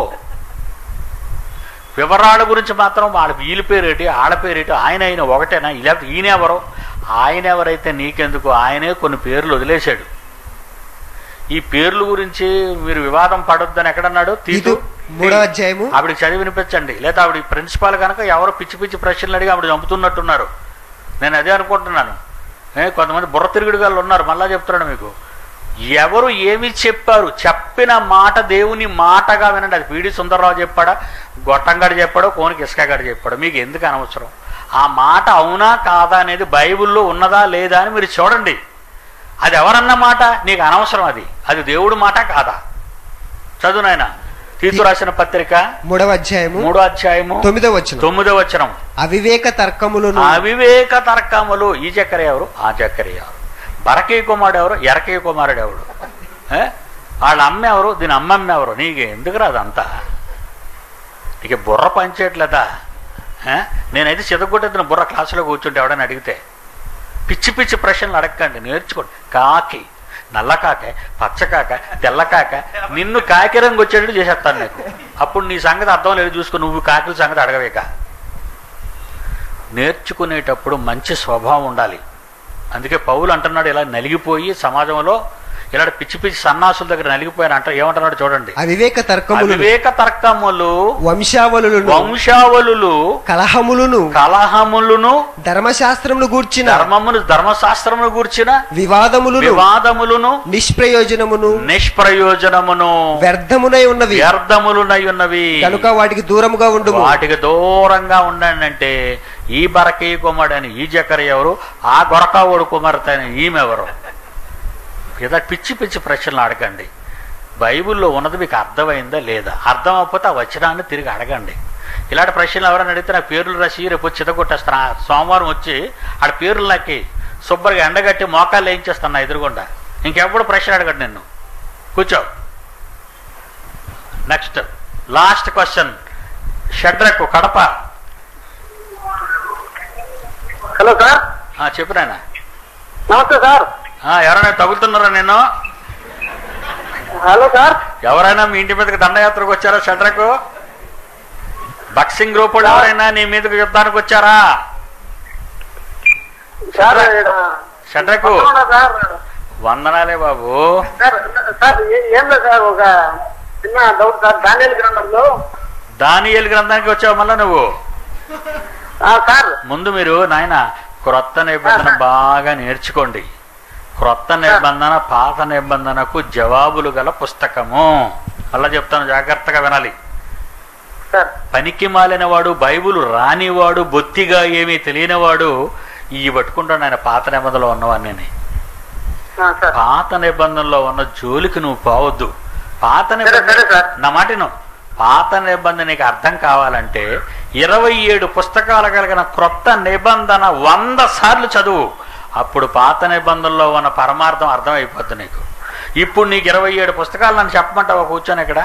వివరాల గురించి మాత్రం వాళ్ళ వీళ్ళ పేరేటి ఆడ పేరేటి ఆయన ఆయన ఒకటేనా లేకపోతే ఈయన ఎవరు ఆయన ఎవరైతే నీకెందుకు ఆయనే కొన్ని పేర్లు వదిలేశాడు ఈ పేర్ల గురించి మీరు వివాదం పడొద్దని ఎక్కడన్నాడు తీతు
తీతు మూడో అధ్యాయము
ఆవిడకి చదివి వినిపించండి లేదా ఆవిడ ప్రిన్సిపాల్ కనుక ఎవరో పిచ్చి పిచ్చి ప్రశ్నలు అడిగి ఆవిడ చంపుతున్నట్టున్నారు నేను అదే అనుకుంటున్నాను ఏ, కొంతమంది బుర్ర తిరుగుడు గాళ్ళు ఉన్నారు మళ్ళా చెప్తున్నాను మీకు ఎవరు ఏమి చెప్పారు చెప్పిన మాట దేవుని మాటగా వినండి అది పీడి సుందరరావు చెప్పాడా గొట్టంగాడు చెప్పాడో కోనికి ఇసుకగాడు చెప్పాడు మీకు ఎందుకు అనవసరం ఆ మాట అవునా కాదా అనేది బైబిల్లో ఉన్నదా లేదా అని మీరు చూడండి అది ఎవరన్న మాట నీకు అనవసరం అది అది దేవుడి మాట కాదా చదువు నాయన తీతు రాసిన పత్రిక
మూడవ అధ్యాయము
మూడో అధ్యాయము
తొమ్మిదో వచనం
తొమ్మిదో వచనం
అవివేక తర్కములను
అవివేక తర్కములు ఈ చక్కెర ఎవరు ఆ చక్కెర ఎవరు బరకీ కుమారుడు ఎవరు ఎరకీ కుమారుడు ఎవరు ఏ? వాళ్ళ అమ్మ ఎవరు దీని అమ్మమ్మ ఎవరు నీకు ఎందుకు రాదంతా నీకు బుర్ర పంచేట్లేదా ఏ? నేనైతే చితగొట్టేది బుర్ర క్లాసులో కూర్చుంటే ఎవడని అడిగితే పిచ్చి పిచ్చి ప్రశ్నలు అడగండి నేర్చుకోండి కాకి నల్ల కాక పచ్చ కాక తెల్ల కాక నిన్ను కాకి రంగు వచ్చేటట్టు చేసేస్తాను నీకు అప్పుడు నీ సంగతి అర్థం లేదు చూసుకో నువ్వు కాకిల సంగతి అడగవేక నేర్చుకునేటప్పుడు మంచి స్వభావం ఉండాలి అందుకే పౌలు అంటున్నాడు ఇలా నలిగిపోయి సమాజంలో ఇలాంటి పిచ్చి పిచ్చి సన్నాసుల దగ్గర నలిగిపోయారు అంట ఏమంటున్నాడు చూడండి
అవివేక తర్కములను
అవివేక తర్కములు
వంశావళులను
వంశావళులు
కలహములను
కలహములను
ధర్మశాస్త్రమును గూర్చిన
ధర్మమును ధర్మశాస్త్రమును గూర్చిన
వివాదములను
వివాదములను
నిష్ప్రయోజనమును
నిష్ప్రయోజనమును
వ్యర్థమునై ఉన్నవి
వ్యర్థములునై ఉన్నవి
కనుక వాటికి దూరముగా ఉండుము
వాటికి దూరంగా ఉండండి అంటే ఈ బరకీ కుమారుడు అని ఈ జకర ఎవరు ఆ గొరకావుడు కుమార్తె అని ఈమె ఎవరు ఇలా పిచ్చి పిచ్చి ప్రశ్నలు అడగండి బైబిల్లో ఉన్నది మీకు అర్థమైందా లేదా అర్థం అవ్వకపోతే ఆ వచనాన్ని తిరిగి అడగండి ఇలాంటి ప్రశ్నలు ఎవరైనా అడిగితే నా పేర్లు రాసి రేపు వచ్చి చితగొట్టేస్తాను ఆ సోమవారం వచ్చి ఆడ పేర్లు నాకి శుభ్రంగా ఎండగట్టి మోకాళ్ళు వేయించేస్తాను నా ఎదురుగుండా ఇంకెప్పుడు ప్రశ్న అడగండి నిన్ను కూర్చో next last question Shadrach Kadapa
hello sir
ఆ, చెప్పు నాయన
నమస్తే సార్
ఎవరైనా తగులుతున్నారా నేను
హలో సార్
ఎవరైనా మీ ఇంటి మీదకి దండయాత్రకు వచ్చారా షడ్రకు బక్సింగ్ గ్రూప్ వాళ్ళు ఎవరైనా నీ మీదకి యుద్ధానికి వచ్చారా
సార్
షడ్రకు
అవునా సార్
వందనాలే బాబు
సార్ సార్ ఏ- ఏం లేదు సార్ ఒక చిన్న డౌట్ సార్ డానియల్ గ్రంథంలో
దానియేలు గ్రంథానికి వచ్చావు మళ్ళా నువ్వు
ఆ, సార్
ముందు మీరు నాయన క్రొత్త నిబంధన బాగా నేర్చుకోండి క్రొత్త నిబంధన పాత నిబంధనకు జవాబులు గల పుస్తకము అలా చెప్తాను జాగ్రత్తగా వినాలి
సార్
పనికి మాలిన వాడు బైబుల్ రానివాడు బొత్తిగా ఏమీ తెలియనివాడు ఈ పట్టుకుంటాడు ఆయన పాత నిబంధనలో ఉన్నవన్నీ
ఆ, సార్
పాత నిబంధనలో ఉన్న జోలికి నువ్వు పోవద్దు పాత
సరే,
నిబంధన
సరే, సార్.
నా మాట విను. పాత నిబంధన నీకు అర్థం కావాలంటే ఇరవై ఏడు పుస్తకాలు కలిగిన క్రొత్త నిబంధన వంద సార్లు చదువు అప్పుడు పాత నిబంధనలో ఉన్న పరమార్థం అర్థమైపోద్ది నీకు ఇప్పుడు నీకు ఇరవై ఏడు పుస్తకాలు నన్ను చెప్పమంటావా కూర్చొని ఇక్కడ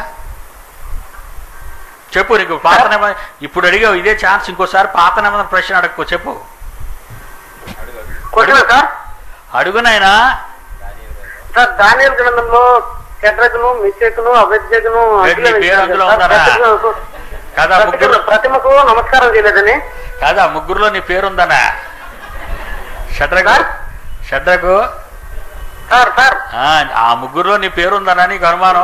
చెప్పు నీకు పాత నిబంధన ఇప్పుడు అడిగావు ఇదే ఛాన్స్ ఇంకోసారి పాత నిబంధన ప్రశ్న అడగకు చెప్పు
క్వశ్చన్ సార్
అడుగునైనా
సార్ డానియల్ గ్రంథంలో షడ్రకును మిషకును అభిజ్ఞకును
ఏంటి, నీ పేరు అందులో ఉందరా? కదా ముగ్గురు
ప్రతిమకు నమస్కారం చేయలేదని
కాదా ముగ్గురులో నీ పేరుందనా Shadrach
sir?
Shadrach
sir sir
ఆ, ఆ ముగ్గురులో నీ పేరుందనా నీకు అనుమానం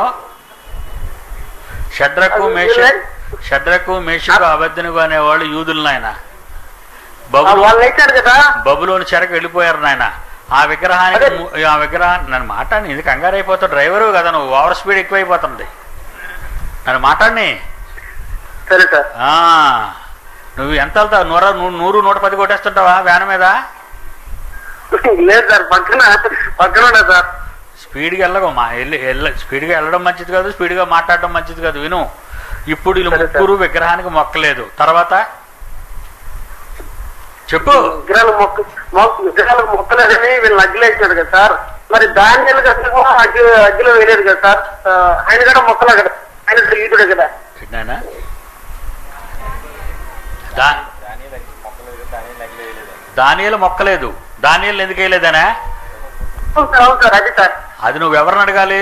షడ్రకు
అది
మేష
వీళ్ళే?
షడ్రకు మేషకు అబద్ధనుగు అనేవాళ్ళు యూదులు నాయన
ఆ,
బబులు
వాళ్ళు వేశారు కదా
బబులోని చెరకు వెళ్ళిపోయారు నాయన ఆ విగ్రహానికి
అదే.
ము- ఆ విగ్రహాన్ని నన్ను మాట్లాడి ఇది కంగారు అయిపోతావు డ్రైవరు కదా నువ్వు ఓవర్ స్పీడ్ ఎక్కువైపోతుంది నన్ను మాట్లాడిని
సరే సార్
ఆ, నువ్వు ఎంత వెళ్తావు నూర నూ- నూరు నూట పది కొట్టేస్తుంటావా వ్యాన్ మీద
లేదు సార్ పక్కన పక్కన ఉన్నా సార్
స్పీడ్గా వెళ్ళకు మా వెళ్ళి వెళ్ళ స్పీడ్గా వెళ్ళడం మంచిది కాదు స్పీడ్గా మాట్లాడడం మంచిది కాదు విను ఇప్పుడు వీళ్ళు
సరే,
ముగ్గురు విగ్రహానికి మొక్కలేదు తర్వాత చెప్పు
విగ్రహాలు మొక్క మొక్క- విగ్రహాలకు మొక్కలేదని వీళ్ళు నగ్గులేసినాడు కదా సార్ మరి ధాన్యాలు కట్టడం అగ్గి అగ్గిలో వేయలేదు కదా సార్ ఆ, ఆయన కూడా మొక్కలా కదా ఆయన లీటుడే కదా
ఏంటైనా దా దానియలు మొక్కలేదు దానియలు ఎందుకు వేయలేదనా
అవును సార్ అవును సార్ అది సార్
అది నువ్వు ఎవరిని అడగాలి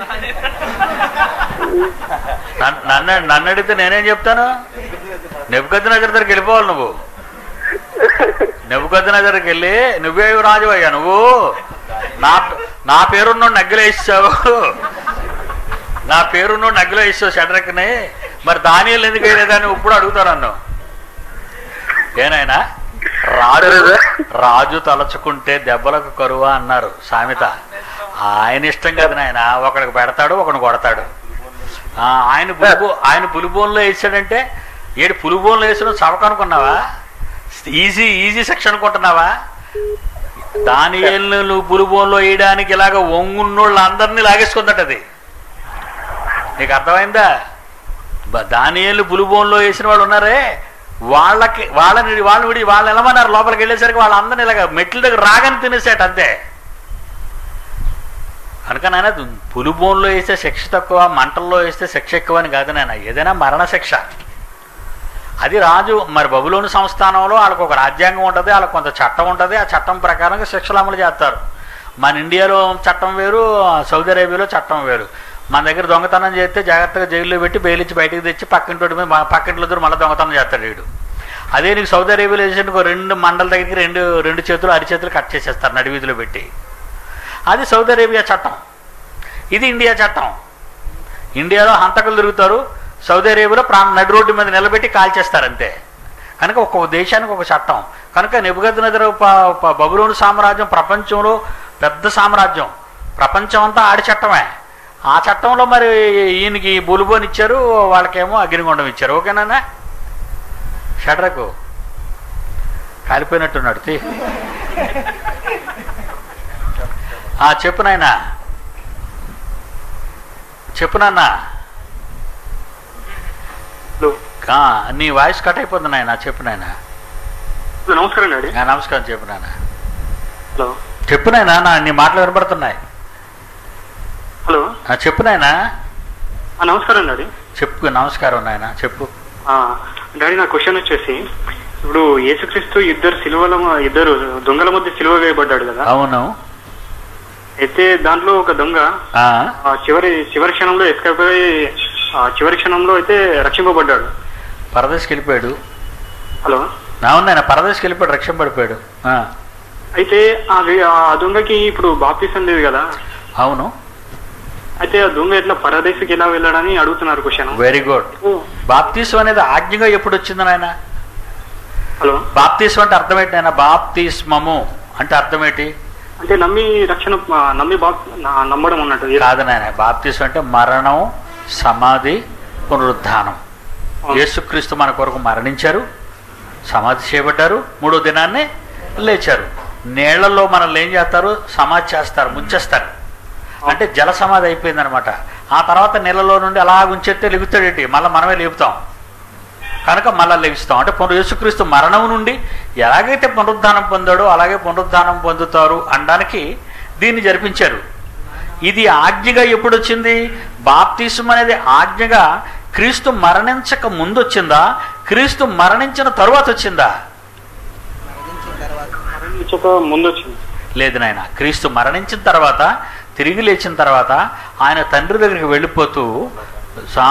నన్ను- నన్ను నన్ను అడిగితే నేనేం చెప్తాను నెబ్బుగద్ద నగర్ దగ్గరికి వెళ్ళిపోవాలి నువ్వు నెబ్బుగద్ద నగర్కి వెళ్ళి నువ్వే రాజు అయ్యా నువ్వు నా నా పేరున్న నగ్గులో ఇచ్చావు నా పేరున్న నగ్గులో ఇచ్చావు షడ్రక్ని మరి దానియలు ఎందుకు వేయలేదని ఇప్పుడు అడుగుతాను నన్ను ఏనాయనా రాజు రాజు తలచుకుంటే దెబ్బలకు కరువా అన్నారు సామెత ఆయన ఇష్టం కదా నాయన ఒకడికి పెడతాడు ఒకడిని కొడతాడు ఆ, ఆయన పులుబో ఆయన పులిబోన్లో వేసాడంటే ఏడు పులిబోన్లో వేసిన చవక అనుకున్నావా ఈజీ ఈజీ సెక్షన్ అనుకుంటున్నావా దాని నువ్వు పులిబోన్లో వేయడానికి ఇలాగ వంగున్నోళ్ళు అందరినీ లాగేసుకుందట అది నీకు అర్థమైందా బ- దానియేలు పులిబోన్లో వేసిన వాళ్ళు ఉన్నారే వాళ్ళకి వాళ్ళని వాళ్ళని విడి వాళ్ళు వెళ్ళమన్నారు లోపలికి వెళ్ళేసరికి వాళ్ళందరినీ ఇలాగ మెట్ల దగ్గర రాగానే తినేసేట అంతే కనుక నాయన పులిబోన్లో వేస్తే శిక్ష తక్కువ మంటల్లో వేస్తే శిక్ష ఎక్కువ అని కాదు నాయన ఏదైనా మరణ శిక్ష అది రాజు మరి బబులోని సంస్థానంలో వాళ్ళకు ఒక రాజ్యాంగం ఉంటుంది వాళ్ళకి కొంత చట్టం ఉంటుంది ఆ చట్టం ప్రకారంగా శిక్షలు అమలు చేస్తారు మన ఇండియాలో చట్టం వేరు సౌదీ అరేబియాలో చట్టం వేరు మన దగ్గర దొంగతనం చేస్తే జాగ్రత్తగా జైల్లో పెట్టి బెయిలిచ్చి బయటికి తెచ్చి పక్కింటి మీద మా- పక్కింట్లో దూరం మళ్ళీ దొంగతనం చేస్తాడు వీడు అదే నీకు సౌదీ అరేబియాలో వేసేందుకు రెండు మండల దగ్గరికి రెండు రెండు చేతులు అరిచేతులు కట్ చేసేస్తారు నడివీధిలో పెట్టి అది సౌదీ అరేబియా చట్టం ఇది ఇండియా చట్టం ఇండియాలో హంతకులు తిరుగుతారు సౌదీ అరేబియాలో ప్రాణ నడి రోడ్డు మీద నిలబెట్టి కాల్చేస్తారు అంతే కనుక ఒక్కొక్క దేశానికి ఒక చట్టం కనుక నిబుగద్ నగర బబులోను సామ్రాజ్యం ప్రపంచంలో పెద్ద సామ్రాజ్యం ప్రపంచం అంతా ఆడి చట్టమే ఆ చట్టంలో మరి ఈయనకి బులుబోని ఇచ్చారు వాళ్ళకేమో అగ్నిగుండం ఇచ్చారు ఓకేనా షడ్రకు కాలిపోయినట్టున్నాడు తీ ఆ, చెప్పు నాయనా చెప్పు నాన్న
హలో
ఆ, నీ వాయిస్ కట్ అయిపోతుంది నాయన చెప్పు నాయన
హలో, నమస్కారం డాడీ
ఆ, నమస్కారం చెప్పు నాయన
హలో
చెప్పు నాయన నా నీ మాటలు వినపడుతున్నాయి
హలో
ఆ, చెప్పు నాయన
ఆ, నమస్కారం డాడీ
చెప్పు నమస్కారం నాయన చెప్పు
ఆ, డాడీ నా క్వశ్చన్ వచ్చేసి ఇప్పుడు యేసుక్రీస్తు ఇద్దరు సిలువల మ- ఇద్దరు దొంగల మధ్య సిలువ వేయబడ్డాడు కదా
అవును
అయితే దాంట్లో ఒక దొంగ
ఆ,
ఆ, చివరి చివరి క్షణంలో ఎస్కేప్ అయి ఆ, చివరి క్షణంలో అయితే రక్షింపబడ్డాడు
పరదేశకి వెళ్ళిపోయాడు
హలో
అవును నాయన పరదేశకి వెళ్ళిపోయాడు రక్షణ పడిపోయాడు ఆ,
అయితే ఆ వి- ఆ దొంగకి ఇప్పుడు బాప్తీసం లేదు కదా
అవును
అయితే ఆ దొంగ ఎట్లా పరదేశకి ఎలా వెళ్ళాడని అడుగుతున్నారు క్వశ్చన్
వెరీ గుడ్ బాప్తీసం అనేది ఆజ్ఞగా ఎప్పుడు వచ్చింది నాయన
హలో
బాప్తీసం అంటే అర్థం ఏంటి నాయన బాప్తిస్మము అంటే అర్థం ఏంటి
అంటే నమ్మి రక్షణ ఆ, నమ్మి బాప్ నా- నమ్మడం అన్నట్టు
కాదు నాయన బాప్తీసం అంటే మరణం సమాధి పునరుద్ధానం యేసుక్రీస్తు మన కొరకు మరణించారు సమాధి చేయబడ్డారు మూడో దినాన్ని లేచారు నీళ్లలో మనల్ని ఏం చేస్తారు సమాధి చేస్తారు ముంచేస్తారు అంటే జల సమాధి అయిపోయిందనమాట ఆ తర్వాత నీళ్ళలో నుండి అలా ఉంచేస్తే లెగుతాడేంటి మళ్ళీ మనమే లేపుతాం కనుక మళ్ళా లెగుస్తాం అంటే పునరు యేసుక్రీస్తు మరణం నుండి ఎలాగైతే పునరుద్ధానం పొందాడో అలాగే పునరుద్ధానం పొందుతారు అనడానికి దీన్ని జరిపించారు ఇది ఆజ్ఞగా ఎప్పుడు వచ్చింది బాప్తిసం అనేది ఆజ్ఞగా క్రీస్తు మరణించక ముందు వచ్చిందా క్రీస్తు మరణించిన తరువాత వచ్చిందా
మరణించక ముందు వచ్చింది
లేదు నాయన క్రీస్తు మరణించిన తర్వాత తిరిగి లేచిన తర్వాత ఆయన తండ్రి దగ్గరికి వెళ్ళిపోతూ సా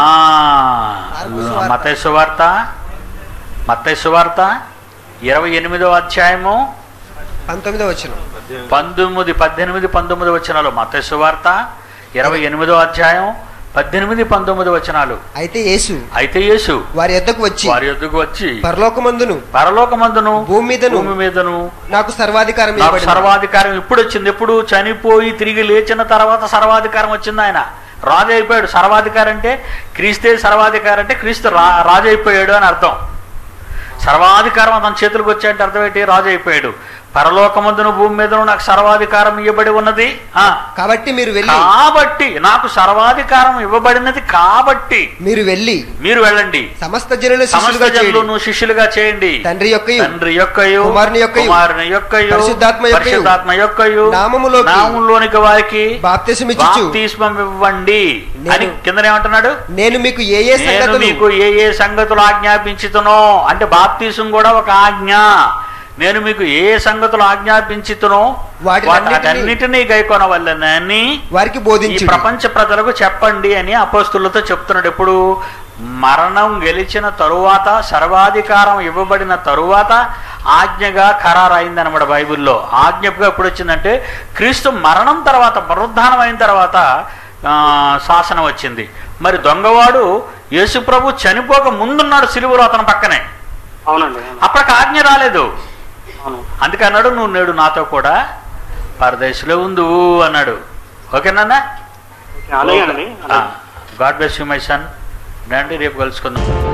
మతైసు వార్త మతైసు వార్త ఇరవై ఎనిమిదో అధ్యాయము
పంతొమ్మిదో వచ్చిన
పంతొమ్మిది పద్దెనిమిది పంతొమ్మిది వచనాలు మతైసు వార్త ఇరవై ఎనిమిదో అధ్యాయం పద్దెనిమిది పంతొమ్మిది వచనాలు
అయితే యేసు
అయితే యేసు
వారి యొద్దకు వచ్చి
వారి యొద్దకు వచ్చి
పరలోకమందును
పరలోకమందును
భూమి మీదను
భూమి మీదను
నాకు సర్వాధికారం
నాకు
ఇవ్వబడింది.
సర్వాధికారం ఇప్పుడు వచ్చింది ఎప్పుడు చనిపోయి తిరిగి లేచిన తర్వాత సర్వాధికారం వచ్చింది ఆయన రాజు అయిపోయాడు సర్వాధికారం అంటే క్రీస్తే సర్వాధికారం అంటే క్రీస్తు రా రాజు అయిపోయాడు అని అర్థం సర్వాధికారం అతని చేతులకు వచ్చాయంటే అర్థం ఏంటి రాజు అయిపోయాడు పరలోకమందును భూమి మీదను నాకు సర్వాధికారం ఇవ్వబడి ఉన్నది ఆ
కాబట్టి మీరు వెళ్ళి
కాబట్టి నాకు సర్వాధికారం ఇవ్వబడినది కాబట్టి
మీరు వెళ్ళి
మీరు వెళ్ళండి
సమస్త జనులు
సమస్త
శిష్యులుగా చేయండి
జనులను శిష్యులుగా చేయండి
తండ్రి యొక్కయు
తండ్రి యొక్కయు
కుమారుని యొక్కయు,
కుమారుని యొక్కయు
పరిశుద్ధాత్మ యొక్కయు,
పరిశుద్ధాత్మ యొక్కయు
నామములోకి,
నామములోనికి వారికి
బాప్తిసమిచ్చుచు
బాప్తిస్మం ఇవ్వండి
నేను-
అని కింద ఏమంటున్నాడు
నేను మీకు ఏ ఏ
నేను
సంగతులు
మీకు ఏ ఏ సంగతులు ఆజ్ఞాపించుతునో అంటే బాప్తీసం కూడా ఒక ఆజ్ఞ నేను మీకు ఏ ఏ సంగతులు ఆజ్ఞాపించుతునో
వాటినన్నిటినీ-
వాటన్నిటినీ గైకొనవల్లనని
వారికి
ఈ
బోధించు
ప్రపంచ ప్రజలకు చెప్పండి అని అపోస్తులతో చెప్తున్నాడు ఎప్పుడు మరణం గెలిచిన తరువాత సర్వాధికారం ఇవ్వబడిన తరువాత ఆజ్ఞగా ఖరారైంది అనమాట బైబిల్లో ఆజ్ఞగా ఎప్పుడు వచ్చిందంటే క్రీస్తు మరణం తర్వాత పునరుద్ధానం అయిన తర్వాత ఆ, శాసనం వచ్చింది మరి దొంగవాడు యేసుప్రభు చనిపోక ముందున్నాడు సిలువలో అతని పక్కనే
అవునండి అవును.
అప్పటికి ఆజ్ఞ రాలేదు
అవును
అందుకే అన్నాడు నువ్వు నేడు నాతో కూడా పరదేశంలో ఉందువు అన్నాడు ఓకేనా
అలాగే అండి
God bless you my son రండి రేపు కలుసుకుందాం